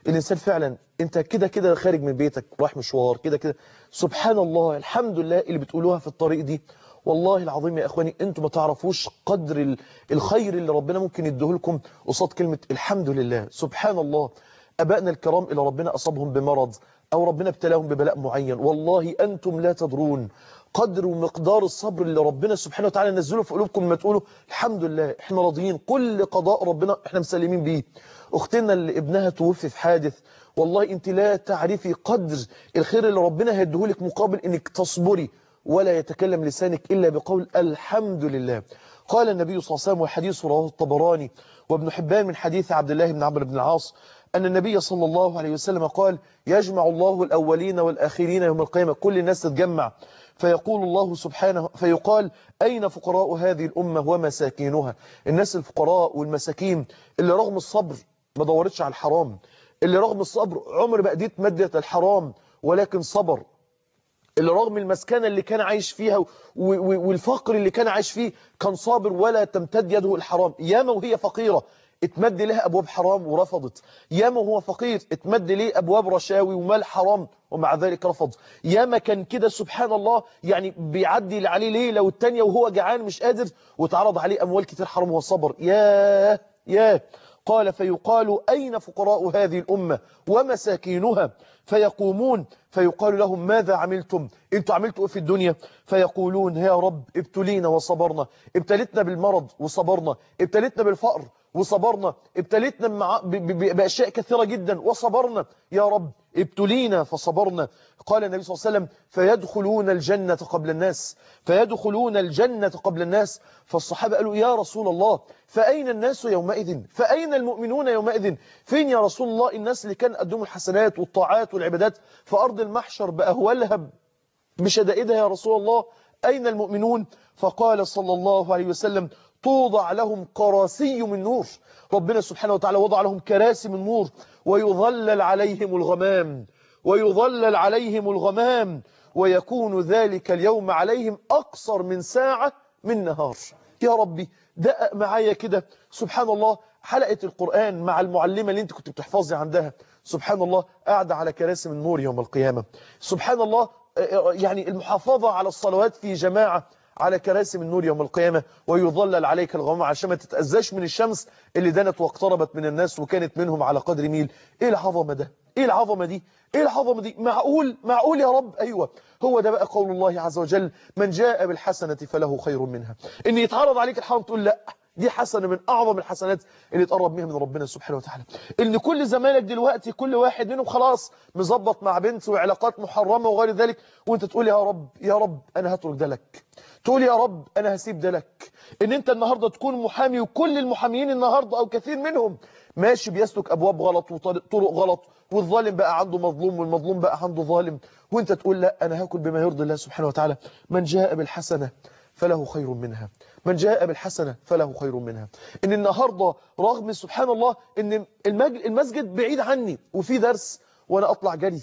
الإنسان فعلا أنت كده كده خارج من بيتك رايح مشوار كده كده سبحان الله الحمد لله اللي بتقولوها في الطريق دي والله العظيم يا إخواني أنتم ما تعرفوش قدر ال- الخير اللي ربنا ممكن يديه لكم قصاد كلمة الحمد لله سبحان الله أبائنا الكرام اللي ربنا أصابهم بمرض أو ربنا ابتلاهم ببلاء معين والله أنتم لا تدرون قدر ومقدار الصبر اللي ربنا سبحانه وتعالى نزله في قلوبكم لما تقولوا الحمد لله احنا راضيين كل قضاء ربنا احنا مسلمين بيه اختنا اللي ابنها توفي في حادث والله انت لا تعرفي قدر الخير اللي ربنا هيديهولك مقابل انك تصبري ولا يتكلم لسانك الا بقول الحمد لله قال النبي صلى الله عليه وسلم وحديث رواه الطبراني وابن حبان من حديث عبد الله بن عمرو بن العاص أن النبي صلى الله عليه وسلم قال يجمع الله الأولين والآخرين يوم القيامة كل الناس تتجمع فيقول الله سبحانه فيقال أين فقراء هذه الأمة ومساكينها الناس الفقراء والمساكين اللي رغم الصبر ما دورتش على الحرام اللي رغم الصبر عمر ما أديت مادة الحرام ولكن صبر اللي رغم المسكنة اللي كان عايش فيها و- و- والفقر اللي كان عايش فيه كان صابر ولا تمتد يده الحرام ياما وهي فقيرة اتمد لها أبواب حرام ورفضت ياما وهو فقير اتمد ليه أبواب رشاوي ومال حرام ومع ذلك رفض ياما كان كده سبحان الله يعني بيعدي اللي عليه ليلة والتانية وهو جعان مش قادر وتعرض عليه أموال كتير حرام وصبر ياه ياه قال فيقال أين فقراء هذه الأمة ومساكينها فيقومون فيقال لهم ماذا عملتم انتوا عملتوا ايه في الدنيا فيقولون يا رب ابتلينا وصبرنا ابتلتنا بالمرض وصبرنا ابتلتنا بالفقر وصبرنا ابتلتنا مع ب- ب- بأشياء كثيرة جدا وصبرنا يا رب ابتلينا فصبرنا قال النبي صلى الله عليه وسلم فيدخلون الجنة قبل الناس فيدخلون الجنة قبل الناس فالصحابة قالوا يا رسول الله فأين الناس يومئذ فأين المؤمنون يومئذ فين يا رسول الله الناس اللي كان قدموا الحسنات والطاعات والعبادات في أرض المحشر بأهوالها بشدائدها يا رسول الله أين المؤمنون فقال صلى الله عليه وسلم توضع لهم كراسي من نور ربنا سبحانه وتعالى وضع لهم كراسي من نور ويظلل عليهم الغمام ويظلل عليهم الغمام ويكون ذلك اليوم عليهم أقصر من ساعة من نهار يا ربي دقق معايا كده سبحان الله حلقة القرآن مع المعلمة اللي انت كنت بتحفظي عندها سبحان الله قاعدة على كراسي من نور يوم القيامة سبحان الله يعني المحافظة على الصلوات في جماعة على كراسي من نور يوم القيامة ويظلل عليك الغمام عشان ما تتأذاش من الشمس اللي دنت واقتربت من الناس وكانت منهم على قدر ميل ايه العظمة ده ايه العظمة دي ايه العظمة دي معقول معقول يا رب ايوه هو ده بقى قول الله عز وجل من جاء بالحسنة فله خير منها ان يتعرض عليك الحرام تقول لا دي حسنة من أعظم الحسنات اللي تقرب بيها من ربنا سبحانه وتعالى إن كل زمانك دلوقتي كل واحد منهم خلاص مظبط مع بنت وعلاقات محرمة وغير ذلك وانت تقول يا رب يا رب أنا هترك ده لك تقول يا رب أنا هسيب ده لك إن انت النهاردة تكون محامي وكل المحاميين النهاردة أو كثير منهم ماشي بيسلك أبواب غلط وطرق غلط والظالم بقى عنده مظلوم والمظلوم بقى عنده ظالم وانت تقول لا أنا هاكل بما يرضي الله سبحانه وتعالى من جاء بالحسنة فله خير منها من جاء بالحسنة فله خير منها إن النهاردة رغم سبحان الله إن المج- المسجد بعيد عني وفي درس وأنا أطلع جري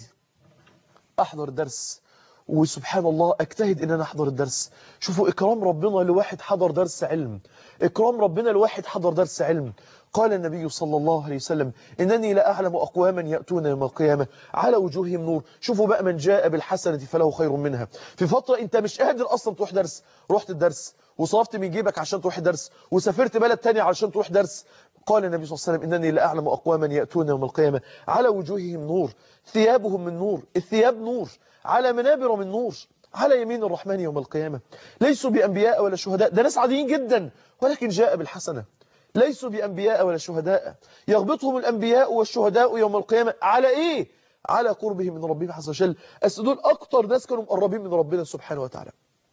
أحضر درس وسبحان الله أجتهد إن أنا أحضر الدرس شوفوا إكرام ربنا لواحد حضر درس علم إكرام ربنا لواحد حضر درس علم قال النبي صلى الله عليه وسلم إنني لا أعلم أقواما يأتون يوم القيامة على وجوههم نور شوفوا بقى من جاء بالحسنة فله خير منها في فترة أنت مش قادر أصلا تروح درس رحت الدرس وصرفت من جيبك عشان تروح درس وسافرت بلد تانية علشان تروح درس قال النبي صلى الله عليه وسلم إنني لا أعلم أقواما يأتون يوم القيامة على وجوههم نور ثيابهم من نور الثياب نور على منابر من نور على يمين الرحمن يوم القيامة ليسوا بأنبياء ولا شهداء ده ناس عاديين جدا ولكن جاء بالحسنة ليسوا بأنبياء ولا شهداء يغبطهم الأنبياء والشهداء يوم القيامة على إيه؟ على قربهم من ربهم عز وجل أصل دول أكتر ناس كانوا مقربين من ربنا سبحانه وتعالى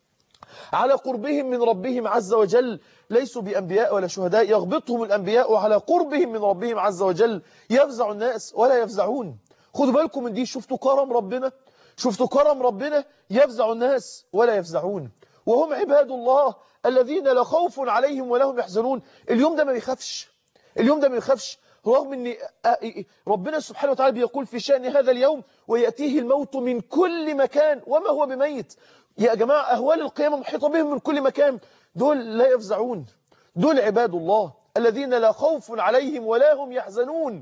على قربهم من ربهم عز وجل ليسوا بأنبياء ولا شهداء يغبطهم الأنبياء على قربهم من ربهم عز وجل يفزع الناس ولا يفزعون خدوا بالكم من دي شفتوا كرم ربنا شفتوا كرم ربنا يفزع الناس ولا يفزعون وهم عباد الله الذين لا خوف عليهم ولا هم يحزنون اليوم ده ما بيخافش اليوم ده ما بيخافش رغم ان ربنا سبحانه وتعالى بيقول في شأن هذا اليوم ويأتيه الموت من كل مكان وما هو بميت يا جماعة أهوال القيامة محيطة بهم من كل مكان دول لا يفزعون دول عباد الله الذين لا خوف عليهم ولا هم يحزنون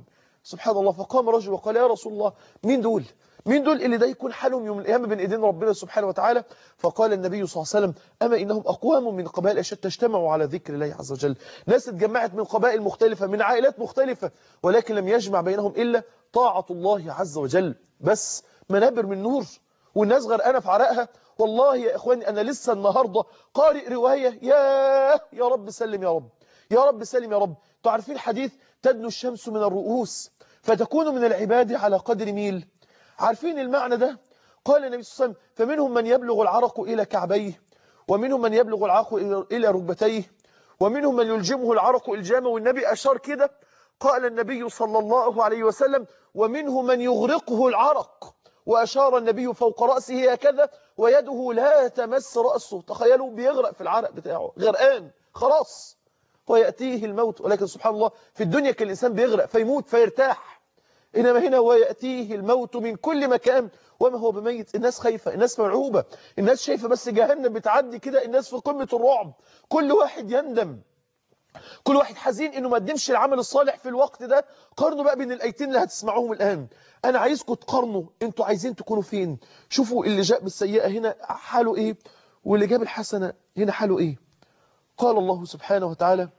سبحان الله فقام رجل وقال يا رسول الله مين دول مين دول اللي ده يكون حالهم يوم القيامة بين ايدين ربنا سبحانه وتعالى فقال النبي صلى الله عليه وسلم أما إنهم أقوام من قبائل أشد تجتمعوا على ذكر الله عز وجل ناس اتجمعت من قبائل مختلفة من عائلات مختلفة ولكن لم يجمع بينهم إلا طاعة الله عز وجل بس منابر من نور والناس غرقانة في عرقها والله يا إخواني أنا لسه النهاردة قارئ رواية يا يا رب سلم يا رب يا رب سلم يا رب تعرفين حديث تدنو الشمس من الرؤوس فتكون من العباد على قدر ميل عارفين المعنى ده قال النبي صلى الله عليه وسلم فمنهم من يبلغ العرق إلى كعبيه ومنهم من يبلغ العرق إلى ركبتيه ومنهم من يلجمه العرق إلجامه والنبي أشار كده قال النبي صلى الله عليه وسلم ومنهم من يغرقه العرق وأشار النبي فوق رأسه هكذا ويده لا تمس رأسه تخيلوا بيغرق في العرق بتاعه غرقان خلاص ويأتيه الموت ولكن سبحان الله في الدنيا كان الإنسان بيغرق فيموت فيرتاح إنما هنا ويأتيه الموت من كل مكان وما هو بميت الناس خايفة الناس مرعوبة الناس شايفة بس جهنم بتعدي كده الناس في قمة الرعب كل واحد يندم كل واحد حزين انه ما قدمش العمل الصالح في الوقت ده قارنوا بقى بين الايتين اللي هتسمعوهم الان انا عايزكم تقارنوا انتوا عايزين تكونوا فين شوفوا اللي جاء بالسيئه هنا حاله ايه واللي جاب الحسنه هنا حاله ايه قال الله سبحانه وتعالى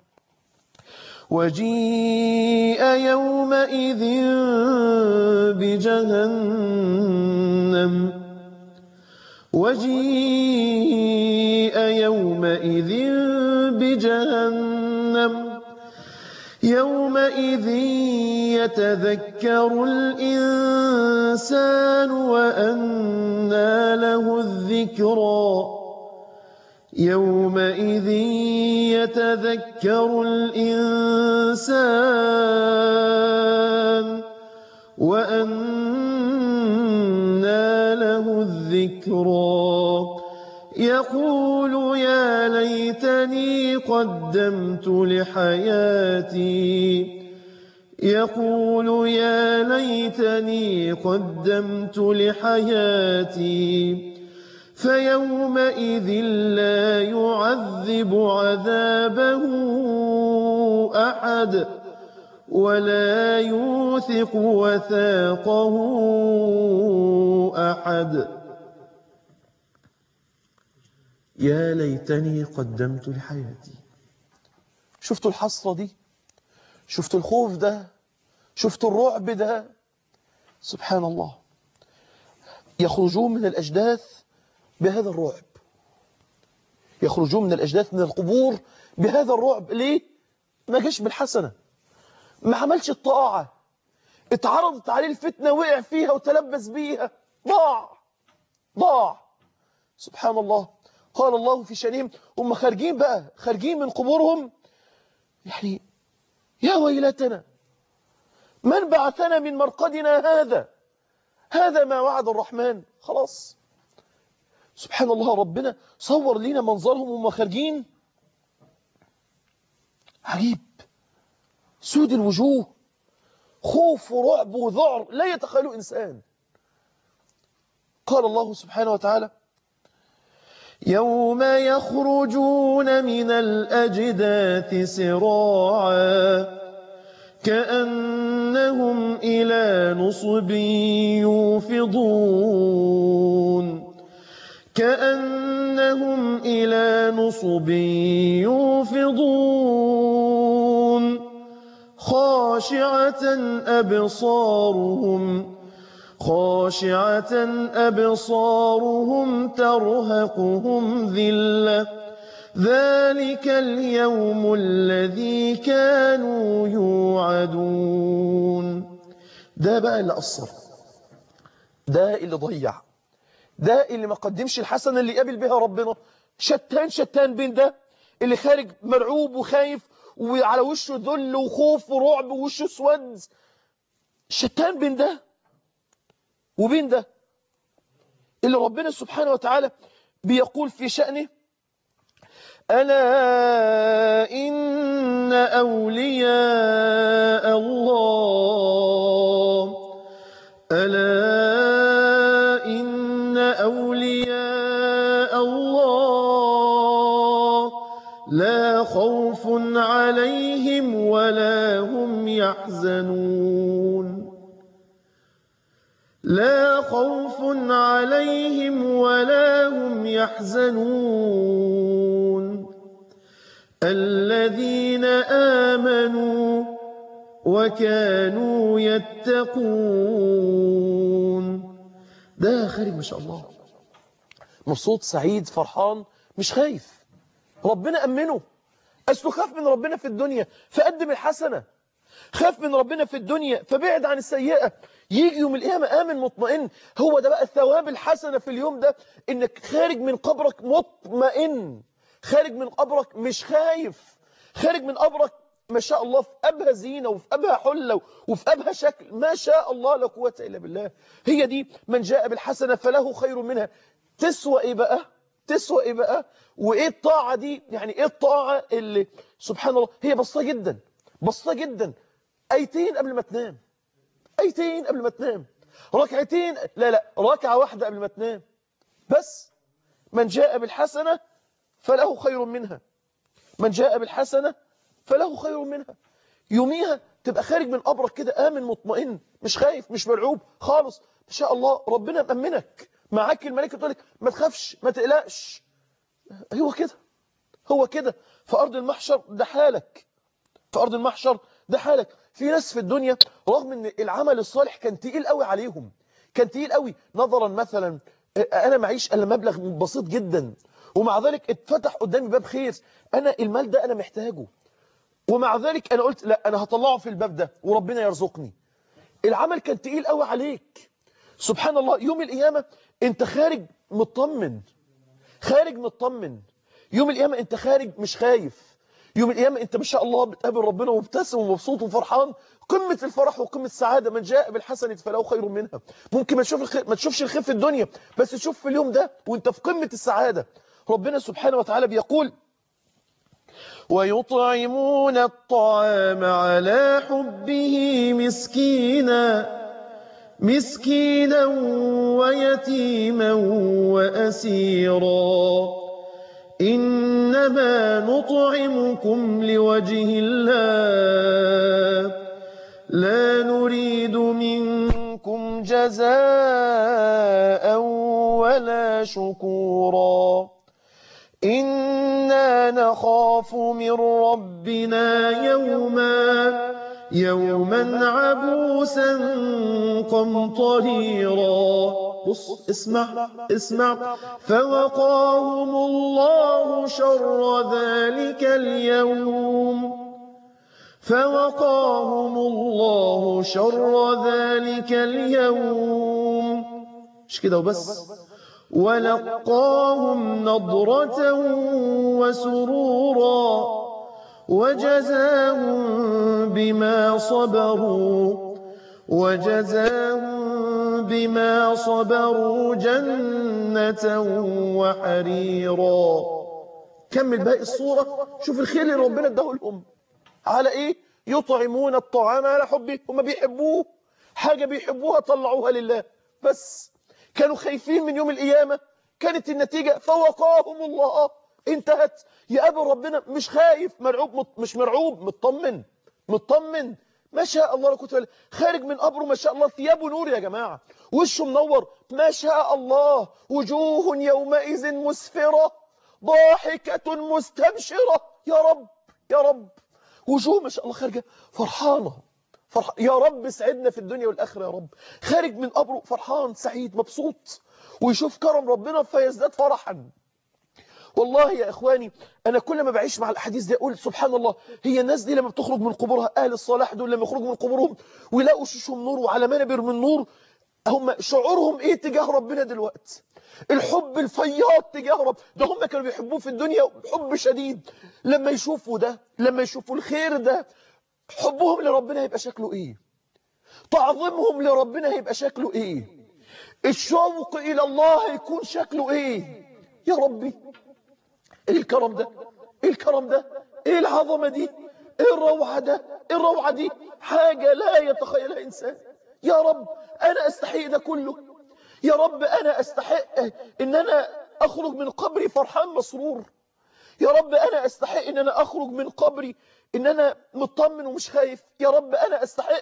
وجيء يومئذ بجهنم وجيء يومئذ بجهنم يومئذ يتذكر الإنسان وأنى له الذكرى يومئذ يتذكر الإنسان وأنى له الذكرى يقول يا ليتني قدمت لحياتي يقول يا ليتني قدمت لحياتي فيومئذ لا يعذب عذابه أحد ولا يوثق وثاقه أحد يا ليتني قدمت لحياتي شفتوا الحسرة دي شفتوا الخوف ده شفتوا الرعب ده سبحان الله يخرجون من الأجداث بهذا الرعب يخرجون من الأجداث من القبور بهذا الرعب ليه؟ ما جاش بالحسنة ما عملش الطاعة اتعرضت عليه الفتنة وقع فيها وتلبس بيها ضاع ضاع سبحان الله قال الله في شانهم هم خارجين بقى خارجين من قبورهم يعني يا ويلتنا من بعثنا من مرقدنا هذا هذا ما وعد الرحمن خلاص سبحان الله ربنا صور لنا منظرهم وهم خارجين عجيب سود الوجوه خوف ورعب وذعر لا يتخيله إنسان قال الله سبحانه وتعالى يوم يخرجون من الأجداث سراعا كأنهم إلى نصب يوفضون كأنهم إلى نصب يوفضون خاشعة أبصارهم خاشعة أبصارهم ترهقهم ذلة ذلك اليوم الذي كانوا يوعدون ده بقى اللي قصر ده اللي ضيع ده اللي ما قدمش الحسنة اللي قابل بها ربنا شتان شتان بين ده اللي خارج مرعوب وخايف وعلى وشه ذل وخوف ورعب ووشه اسود شتان بين ده وبين ده اللي ربنا سبحانه وتعالى بيقول في شأنه ألا إن أولياء الله ألا إن أولياء الله لا خوف عليهم ولا هم يحزنون لا خوف عليهم ولا هم يحزنون الذين آمنوا وكانوا يتقون ده خارج ما شاء الله مبسوط سعيد فرحان مش خايف ربنا أمنه أصله خاف من ربنا في الدنيا فقدم الحسنة خاف من ربنا في الدنيا فبعد عن السيئة يجي يوم القيامة آمن مطمئن هو ده بقى الثواب الحسنة في اليوم ده إنك خارج من قبرك مطمئن خارج من قبرك مش خايف خارج من قبرك ما شاء الله في أبهى زينة وفي أبهى حلة وفي أبهى شكل ما شاء الله لا قوة إلا بالله هي دي من جاء بالحسنة فله خير منها تسوى إيه بقى تسوى إيه بقى وإيه الطاعة دي يعني إيه الطاعة اللي سبحان الله هي بسيطة جدا بسيطة جدا أيتين قبل ما تنام أيتين قبل ما تنام ركعتين لا لا ركعة واحدة قبل ما تنام بس من جاء بالحسنة فله خير منها من جاء بالحسنة فله خير منها يوميها تبقى خارج من قبرك كده آمن مطمئن مش خايف مش مرعوب خالص إن شاء الله ربنا مأمنك معاك الملائكة تقول لك ما تخافش ما تقلقش هو كده هو كده في أرض المحشر ده حالك في أرض المحشر ده حالك في ناس في الدنيا رغم ان العمل الصالح كان تقيل قوي عليهم كان تقيل قوي نظرا مثلا انا معيش الا مبلغ بسيط جدا ومع ذلك اتفتح قدامي باب خير انا المال ده انا محتاجه ومع ذلك انا قلت لا انا هطلعه في الباب ده وربنا يرزقني العمل كان تقيل قوي عليك سبحان الله يوم القيامة انت خارج مطمن خارج مطمن يوم القيامة انت خارج مش خايف يوم القيامة انت ما شاء الله بتقابل ربنا ومبتسم ومبسوط وفرحان قمة الفرح وقمة السعادة من جاء بالحسنة فله خير منها ممكن ما تشوف الخير ما تشوفش الخير في الدنيا بس تشوف في اليوم ده وانت في قمة السعادة ربنا سبحانه وتعالى بيقول ويطعمون الطعام على حبه مسكينا مسكينا ويتيما وأسيرا إنما نطعمكم لوجه الله لا نريد منكم جزاء ولا شكورا إنا نخاف من ربنا يوما يوما عبوسا قمطريرا بص اسمع اسمع فوقاهم الله شر ذلك اليوم فوقاهم الله شر ذلك اليوم مش كده وبس ولقاهم نضرة وسرورا وجزاهم بما صبروا وجزاهم بما صبروا جنة وحريرا كمل باقي الصورة شوف الخير اللي ربنا اداه لهم على ايه يطعمون الطعام على حبه هم بيحبوه حاجة بيحبوها طلعوها لله بس كانوا خايفين من يوم القيامة كانت النتيجة فوقاهم الله انتهت يقابل ربنا مش خايف مرعوب مط... مش مرعوب مطمن مطمن ما شاء الله كنت خارج من قبره ما شاء الله ثيابه نور يا جماعة وشه منور ما شاء الله وجوه يومئذ مسفرة ضاحكة مستبشرة يا رب يا رب وجوه ما شاء الله خارجة فرحانة فرح... يا رب اسعدنا في الدنيا والآخرة يا رب خارج من قبره فرحان سعيد مبسوط ويشوف كرم ربنا فيزداد فرحا والله يا إخواني أنا كل ما بعيش مع الأحاديث دي أقول سبحان الله هي الناس دي لما بتخرج من قبورها أهل الصلاح دول لما يخرجوا من قبورهم ويلاقوا شوشهم نور وعلى منابر من نور هم شعورهم إيه تجاه ربنا دلوقتي الحب الفياض تجاه رب ده هم كانوا بيحبوه في الدنيا حب شديد لما يشوفوا ده لما يشوفوا الخير ده حبهم لربنا هيبقى شكله إيه تعظيمهم لربنا هيبقى شكله إيه الشوق إلى الله هيكون شكله إيه يا ربي ايه الكرم ده ايه الكرم ده ايه العظمة دي ايه الروعة ده ايه الروعة دي حاجة لا يتخيلها انسان يا رب انا استحق ده كله يا رب انا استحق ان انا اخرج من قبري فرحان مسرور يا رب انا استحق ان انا اخرج من قبري ان انا مطمن ومش خايف يا رب انا استحق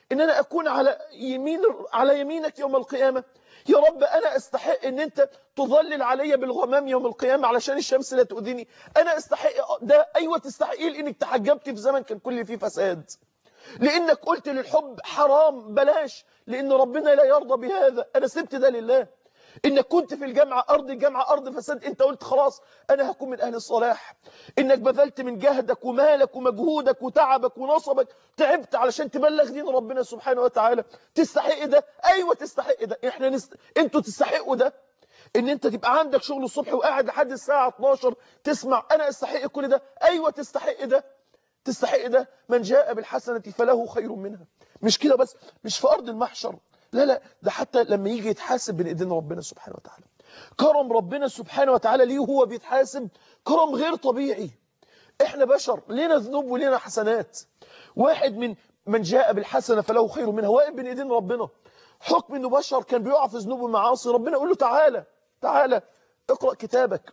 ان انا اكون على يمين على يمينك يوم القيامة يا رب انا استحق ان انت تظلل علي بالغمام يوم القيامة علشان الشمس لا تؤذيني انا استحق ده ايوه تستحقي لانك تحجبت في زمن كان كل فيه فساد لانك قلت للحب حرام بلاش لان ربنا لا يرضى بهذا انا سبت ده لله انك كنت في الجامعة ارض الجامعة ارض فساد انت قلت خلاص انا هكون من اهل الصلاح انك بذلت من جهدك ومالك ومجهودك وتعبك ونصبك تعبت علشان تبلغ دين ربنا سبحانه وتعالى تستحق ده ايوه تستحق ده احنا نست... انتوا تستحقوا ده ان انت تبقى عندك شغل الصبح وقاعد لحد الساعة 12 تسمع انا استحق كل ده ايوه تستحق ده تستحق ده من جاء بالحسنة فله خير منها مش كده بس مش في أرض المحشر لا لا ده حتى لما يجي يتحاسب بين ايدين ربنا سبحانه وتعالى كرم ربنا سبحانه وتعالى ليه هو بيتحاسب كرم غير طبيعي احنا بشر لنا ذنوب ولنا حسنات واحد من من جاء بالحسنة فله خير منها واقف بين ايدين ربنا حكم انه بشر كان بيقع في ذنوب ومعاصي ربنا يقول له تعالى تعالى اقرأ كتابك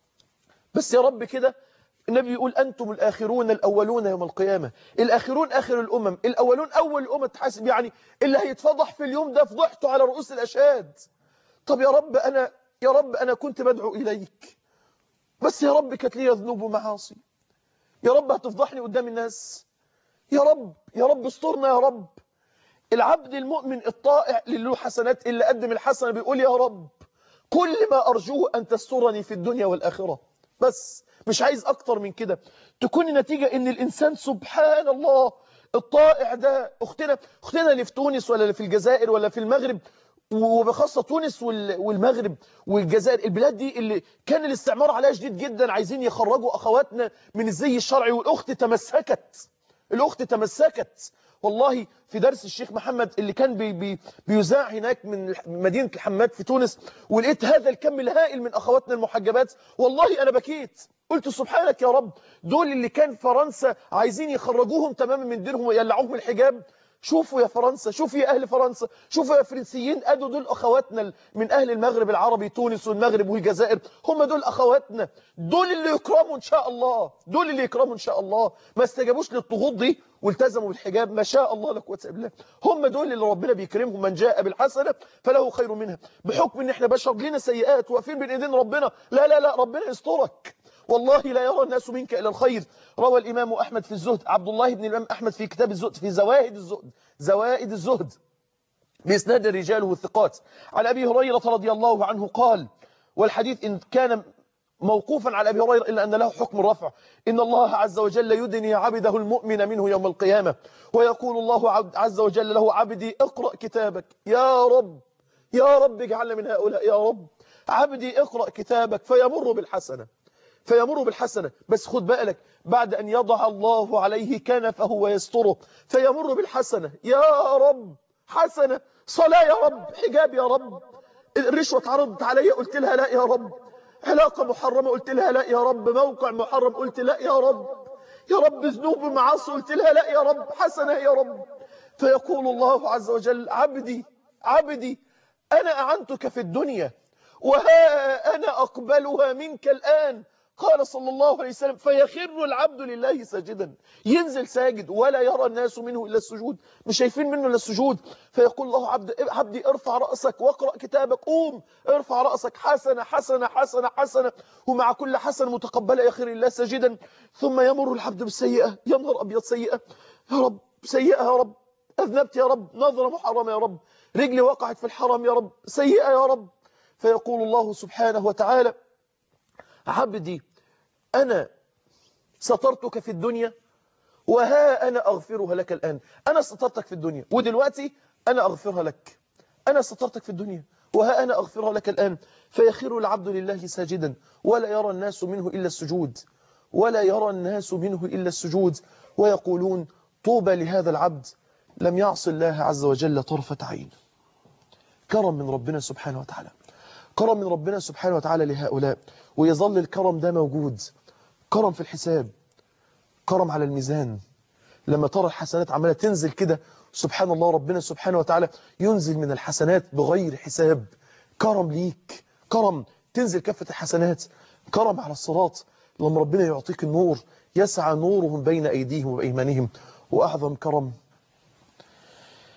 بس يا رب كده النبي يقول أنتم الآخرون الأولون يوم القيامة الآخرون آخر الأمم الأولون أول الأمم تحاسب يعني اللي هيتفضح في اليوم ده فضحته على رؤوس الأشهاد طب يا رب أنا يا رب أنا كنت بدعو إليك بس يا رب كانت لي ذنوب ومعاصي يا رب هتفضحني قدام الناس يا رب يا رب استرنا يا رب العبد المؤمن الطائع اللي له حسنات اللي قدم الحسنة بيقول يا رب كل ما أرجوه أن تسترني في الدنيا والآخرة بس مش عايز أكتر من كده تكون النتيجة إن الإنسان سبحان الله الطائع ده أختنا أختنا اللي في تونس ولا اللي في الجزائر ولا في المغرب وبخاصة تونس والمغرب والجزائر البلاد دي اللي كان الاستعمار عليها شديد جدا عايزين يخرجوا أخواتنا من الزي الشرعي والأخت تمسكت الأخت تمسكت والله في درس الشيخ محمد اللي كان بي بي بيذاع هناك من مدينة الحماد في تونس ولقيت هذا الكم الهائل من أخواتنا المحجبات والله أنا بكيت قلت سبحانك يا رب دول اللي كان فرنسا عايزين يخرجوهم تماما من دينهم ويقلعوهم الحجاب شوفوا يا فرنسا شوفوا يا أهل فرنسا شوفوا يا فرنسيين أدوا دول أخواتنا من أهل المغرب العربي تونس والمغرب والجزائر هم دول أخواتنا دول اللي يكرموا إن شاء الله دول اللي يكرموا إن شاء الله ما استجابوش للضغوط دي والتزموا بالحجاب ما شاء الله لا قوه الا بالله هم دول اللي ربنا بيكرمهم من جاء بالحسنه فله خير منها بحكم ان احنا بشر لنا سيئات واقفين بين ايدين ربنا لا لا لا ربنا يسترك والله لا يرى الناس منك إلى الخير روى الإمام أحمد في الزهد عبد الله بن الإمام أحمد في كتاب الزهد في زوائد الزهد زوائد الزهد بإسناد الرجال والثقات عن أبي هريرة رضي الله عنه قال والحديث إن كان موقوفا على أبي هريرة إلا أن له حكم الرفع إن الله عز وجل يدني عبده المؤمن منه يوم القيامة ويقول الله عز وجل له عبدي اقرأ كتابك يا رب يا رب اجعلنا من هؤلاء يا رب عبدي اقرأ كتابك فيمر بالحسنة فيمر بالحسنة بس خد بالك بعد أن يضع الله عليه كنفه ويستره فيمر بالحسنة يا رب حسنة صلاة يا رب حجاب يا رب الرشوة اتعرضت علي قلت لها لا يا رب علاقة محرمة قلت لها لا يا رب موقع محرم قلت لا يا رب يا رب ذنوب معاصي قلت لها لا يا رب حسنة يا رب فيقول الله عز وجل عبدي عبدي أنا أعنتك في الدنيا وها أنا أقبلها منك الآن قال صلى الله عليه وسلم فيخر العبد لله ساجدا ينزل ساجد ولا يرى الناس منه إلا السجود مش شايفين منه إلا السجود فيقول الله عبد عبدي ارفع رأسك واقرأ كتابك قوم ارفع رأسك حسنة حسنة حسنة حسنة ومع كل حسنة متقبلة يخر الله ساجدا ثم يمر العبد بالسيئة يا نهار أبيض سيئة يا رب سيئة يا رب أذنبت يا رب نظرة محرمة يا رب رجلي وقعت في الحرام يا رب سيئة يا رب فيقول الله سبحانه وتعالى عبدي أنا سترتك في الدنيا وها أنا أغفرها لك الآن أنا سترتك في الدنيا ودلوقتي أنا أغفرها لك أنا سترتك في الدنيا وها أنا أغفرها لك الآن فيخر العبد لله ساجدا ولا يرى الناس منه إلا السجود ولا يرى الناس منه إلا السجود ويقولون طوبى لهذا العبد لم يعص الله عز وجل طرفة عين كرم من ربنا سبحانه وتعالى كرم من ربنا سبحانه وتعالى لهؤلاء ويظل الكرم ده موجود كرم في الحساب كرم على الميزان لما ترى الحسنات عمالة تنزل كده سبحان الله ربنا سبحانه وتعالى ينزل من الحسنات بغير حساب كرم ليك كرم تنزل كفة الحسنات كرم على الصراط لما ربنا يعطيك النور يسعى نورهم بين أيديهم وأيمانهم وأعظم كرم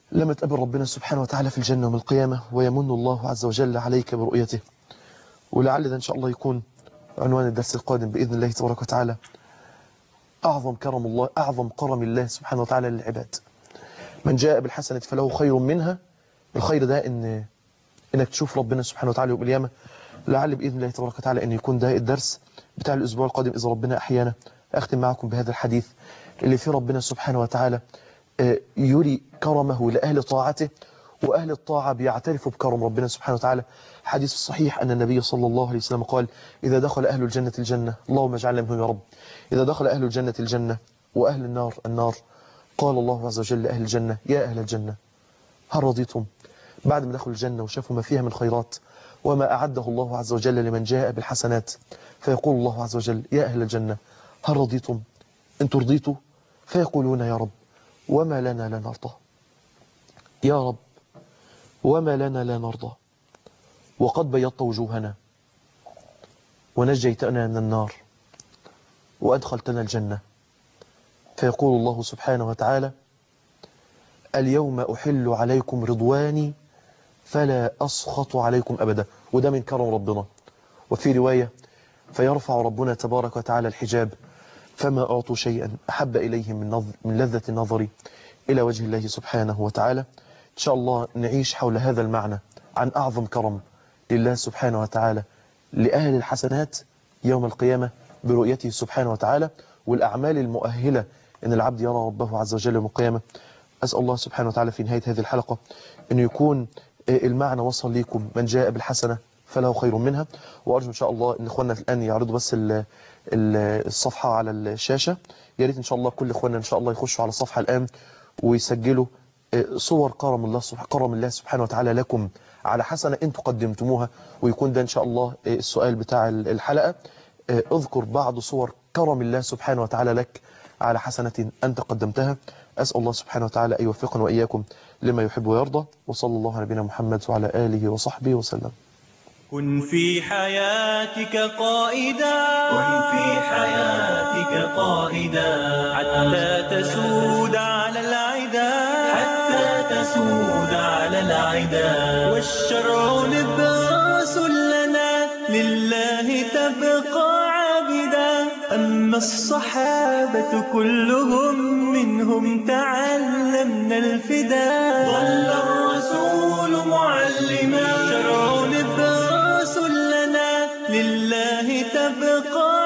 لما تقابل ربنا سبحانه وتعالى في الجنة يوم القيامة ويمن الله عز وجل عليك برؤيته ولعل ده إن شاء الله يكون عنوان الدرس القادم بإذن الله تبارك وتعالى أعظم كرم الله أعظم كرم الله سبحانه وتعالى للعباد من جاء بالحسنة فله خير منها الخير ده إن إنك تشوف ربنا سبحانه وتعالى يوم القيامة لعل بإذن الله تبارك وتعالى أن يكون ده الدرس بتاع الأسبوع القادم إذا ربنا أحيانا أختم معكم بهذا الحديث اللي فيه ربنا سبحانه وتعالى آه، يري كرمه لأهل طاعته وأهل الطاعة بيعترفوا بكرم ربنا سبحانه وتعالى حديث الصحيح أن النبي صلى الله عليه وسلم قال إذا دخل أهل الجنة الجنة اللهم اجعلنا منهم يا رب إذا دخل أهل الجنة الجنة وأهل النار النار قال الله عز وجل لأهل الجنة يا أهل الجنة هل رضيتم بعد ما دخلوا الجنة وشافوا ما فيها من خيرات وما أعده الله عز وجل لمن جاء بالحسنات فيقول الله عز وجل يا أهل الجنة هل رضيتم إن ترضيتوا فيقولون يا رب وما لنا لا نرضى يا رب وما لنا لا نرضى وقد بيضت وجوهنا ونجيتنا من النار وأدخلتنا الجنة فيقول الله سبحانه وتعالى اليوم أحل عليكم رضواني فلا أسخط عليكم أبدا وده من كرم ربنا وفي رواية فيرفع ربنا تبارك وتعالى الحجاب فما أعطوا شيئا أحب إليهم من, نظر من لذة النظر إلى وجه الله سبحانه وتعالى إن شاء الله نعيش حول هذا المعنى عن أعظم كرم لله سبحانه وتعالى لأهل الحسنات يوم القيامة برؤيته سبحانه وتعالى والأعمال المؤهلة أن العبد يرى ربه عز وجل يوم القيامة أسأل الله سبحانه وتعالى في نهاية هذه الحلقة أن يكون المعنى وصل ليكم من جاء بالحسنة فله خير منها وأرجو إن شاء الله أن إخواننا الآن يعرضوا بس ال- ال- الصفحة على الشاشة يا ريت إن شاء الله كل إخواننا إن شاء الله يخشوا على الصفحة الآن ويسجلوا صور كرم الله سبحانه كرم الله سبحانه وتعالى لكم على حسنة أنتم قدمتموها ويكون ده إن شاء الله السؤال بتاع الحلقة اذكر بعض صور كرم الله سبحانه وتعالى لك على حسنة أنت قدمتها أسأل الله سبحانه وتعالى أن يوفقنا وإياكم لما يحب ويرضى وصلى الله على نبينا محمد وعلى آله وصحبه وسلم كن في حياتك قائدا كن في حياتك قائدا حتى تسود على العدا حتى تسود على العدا والشرع لباس لنا لله تبقى عابدا أما الصحابة كلهم منهم تعلمنا الفداء ظل الرسول معلما شرع لباس لنا لله تبقى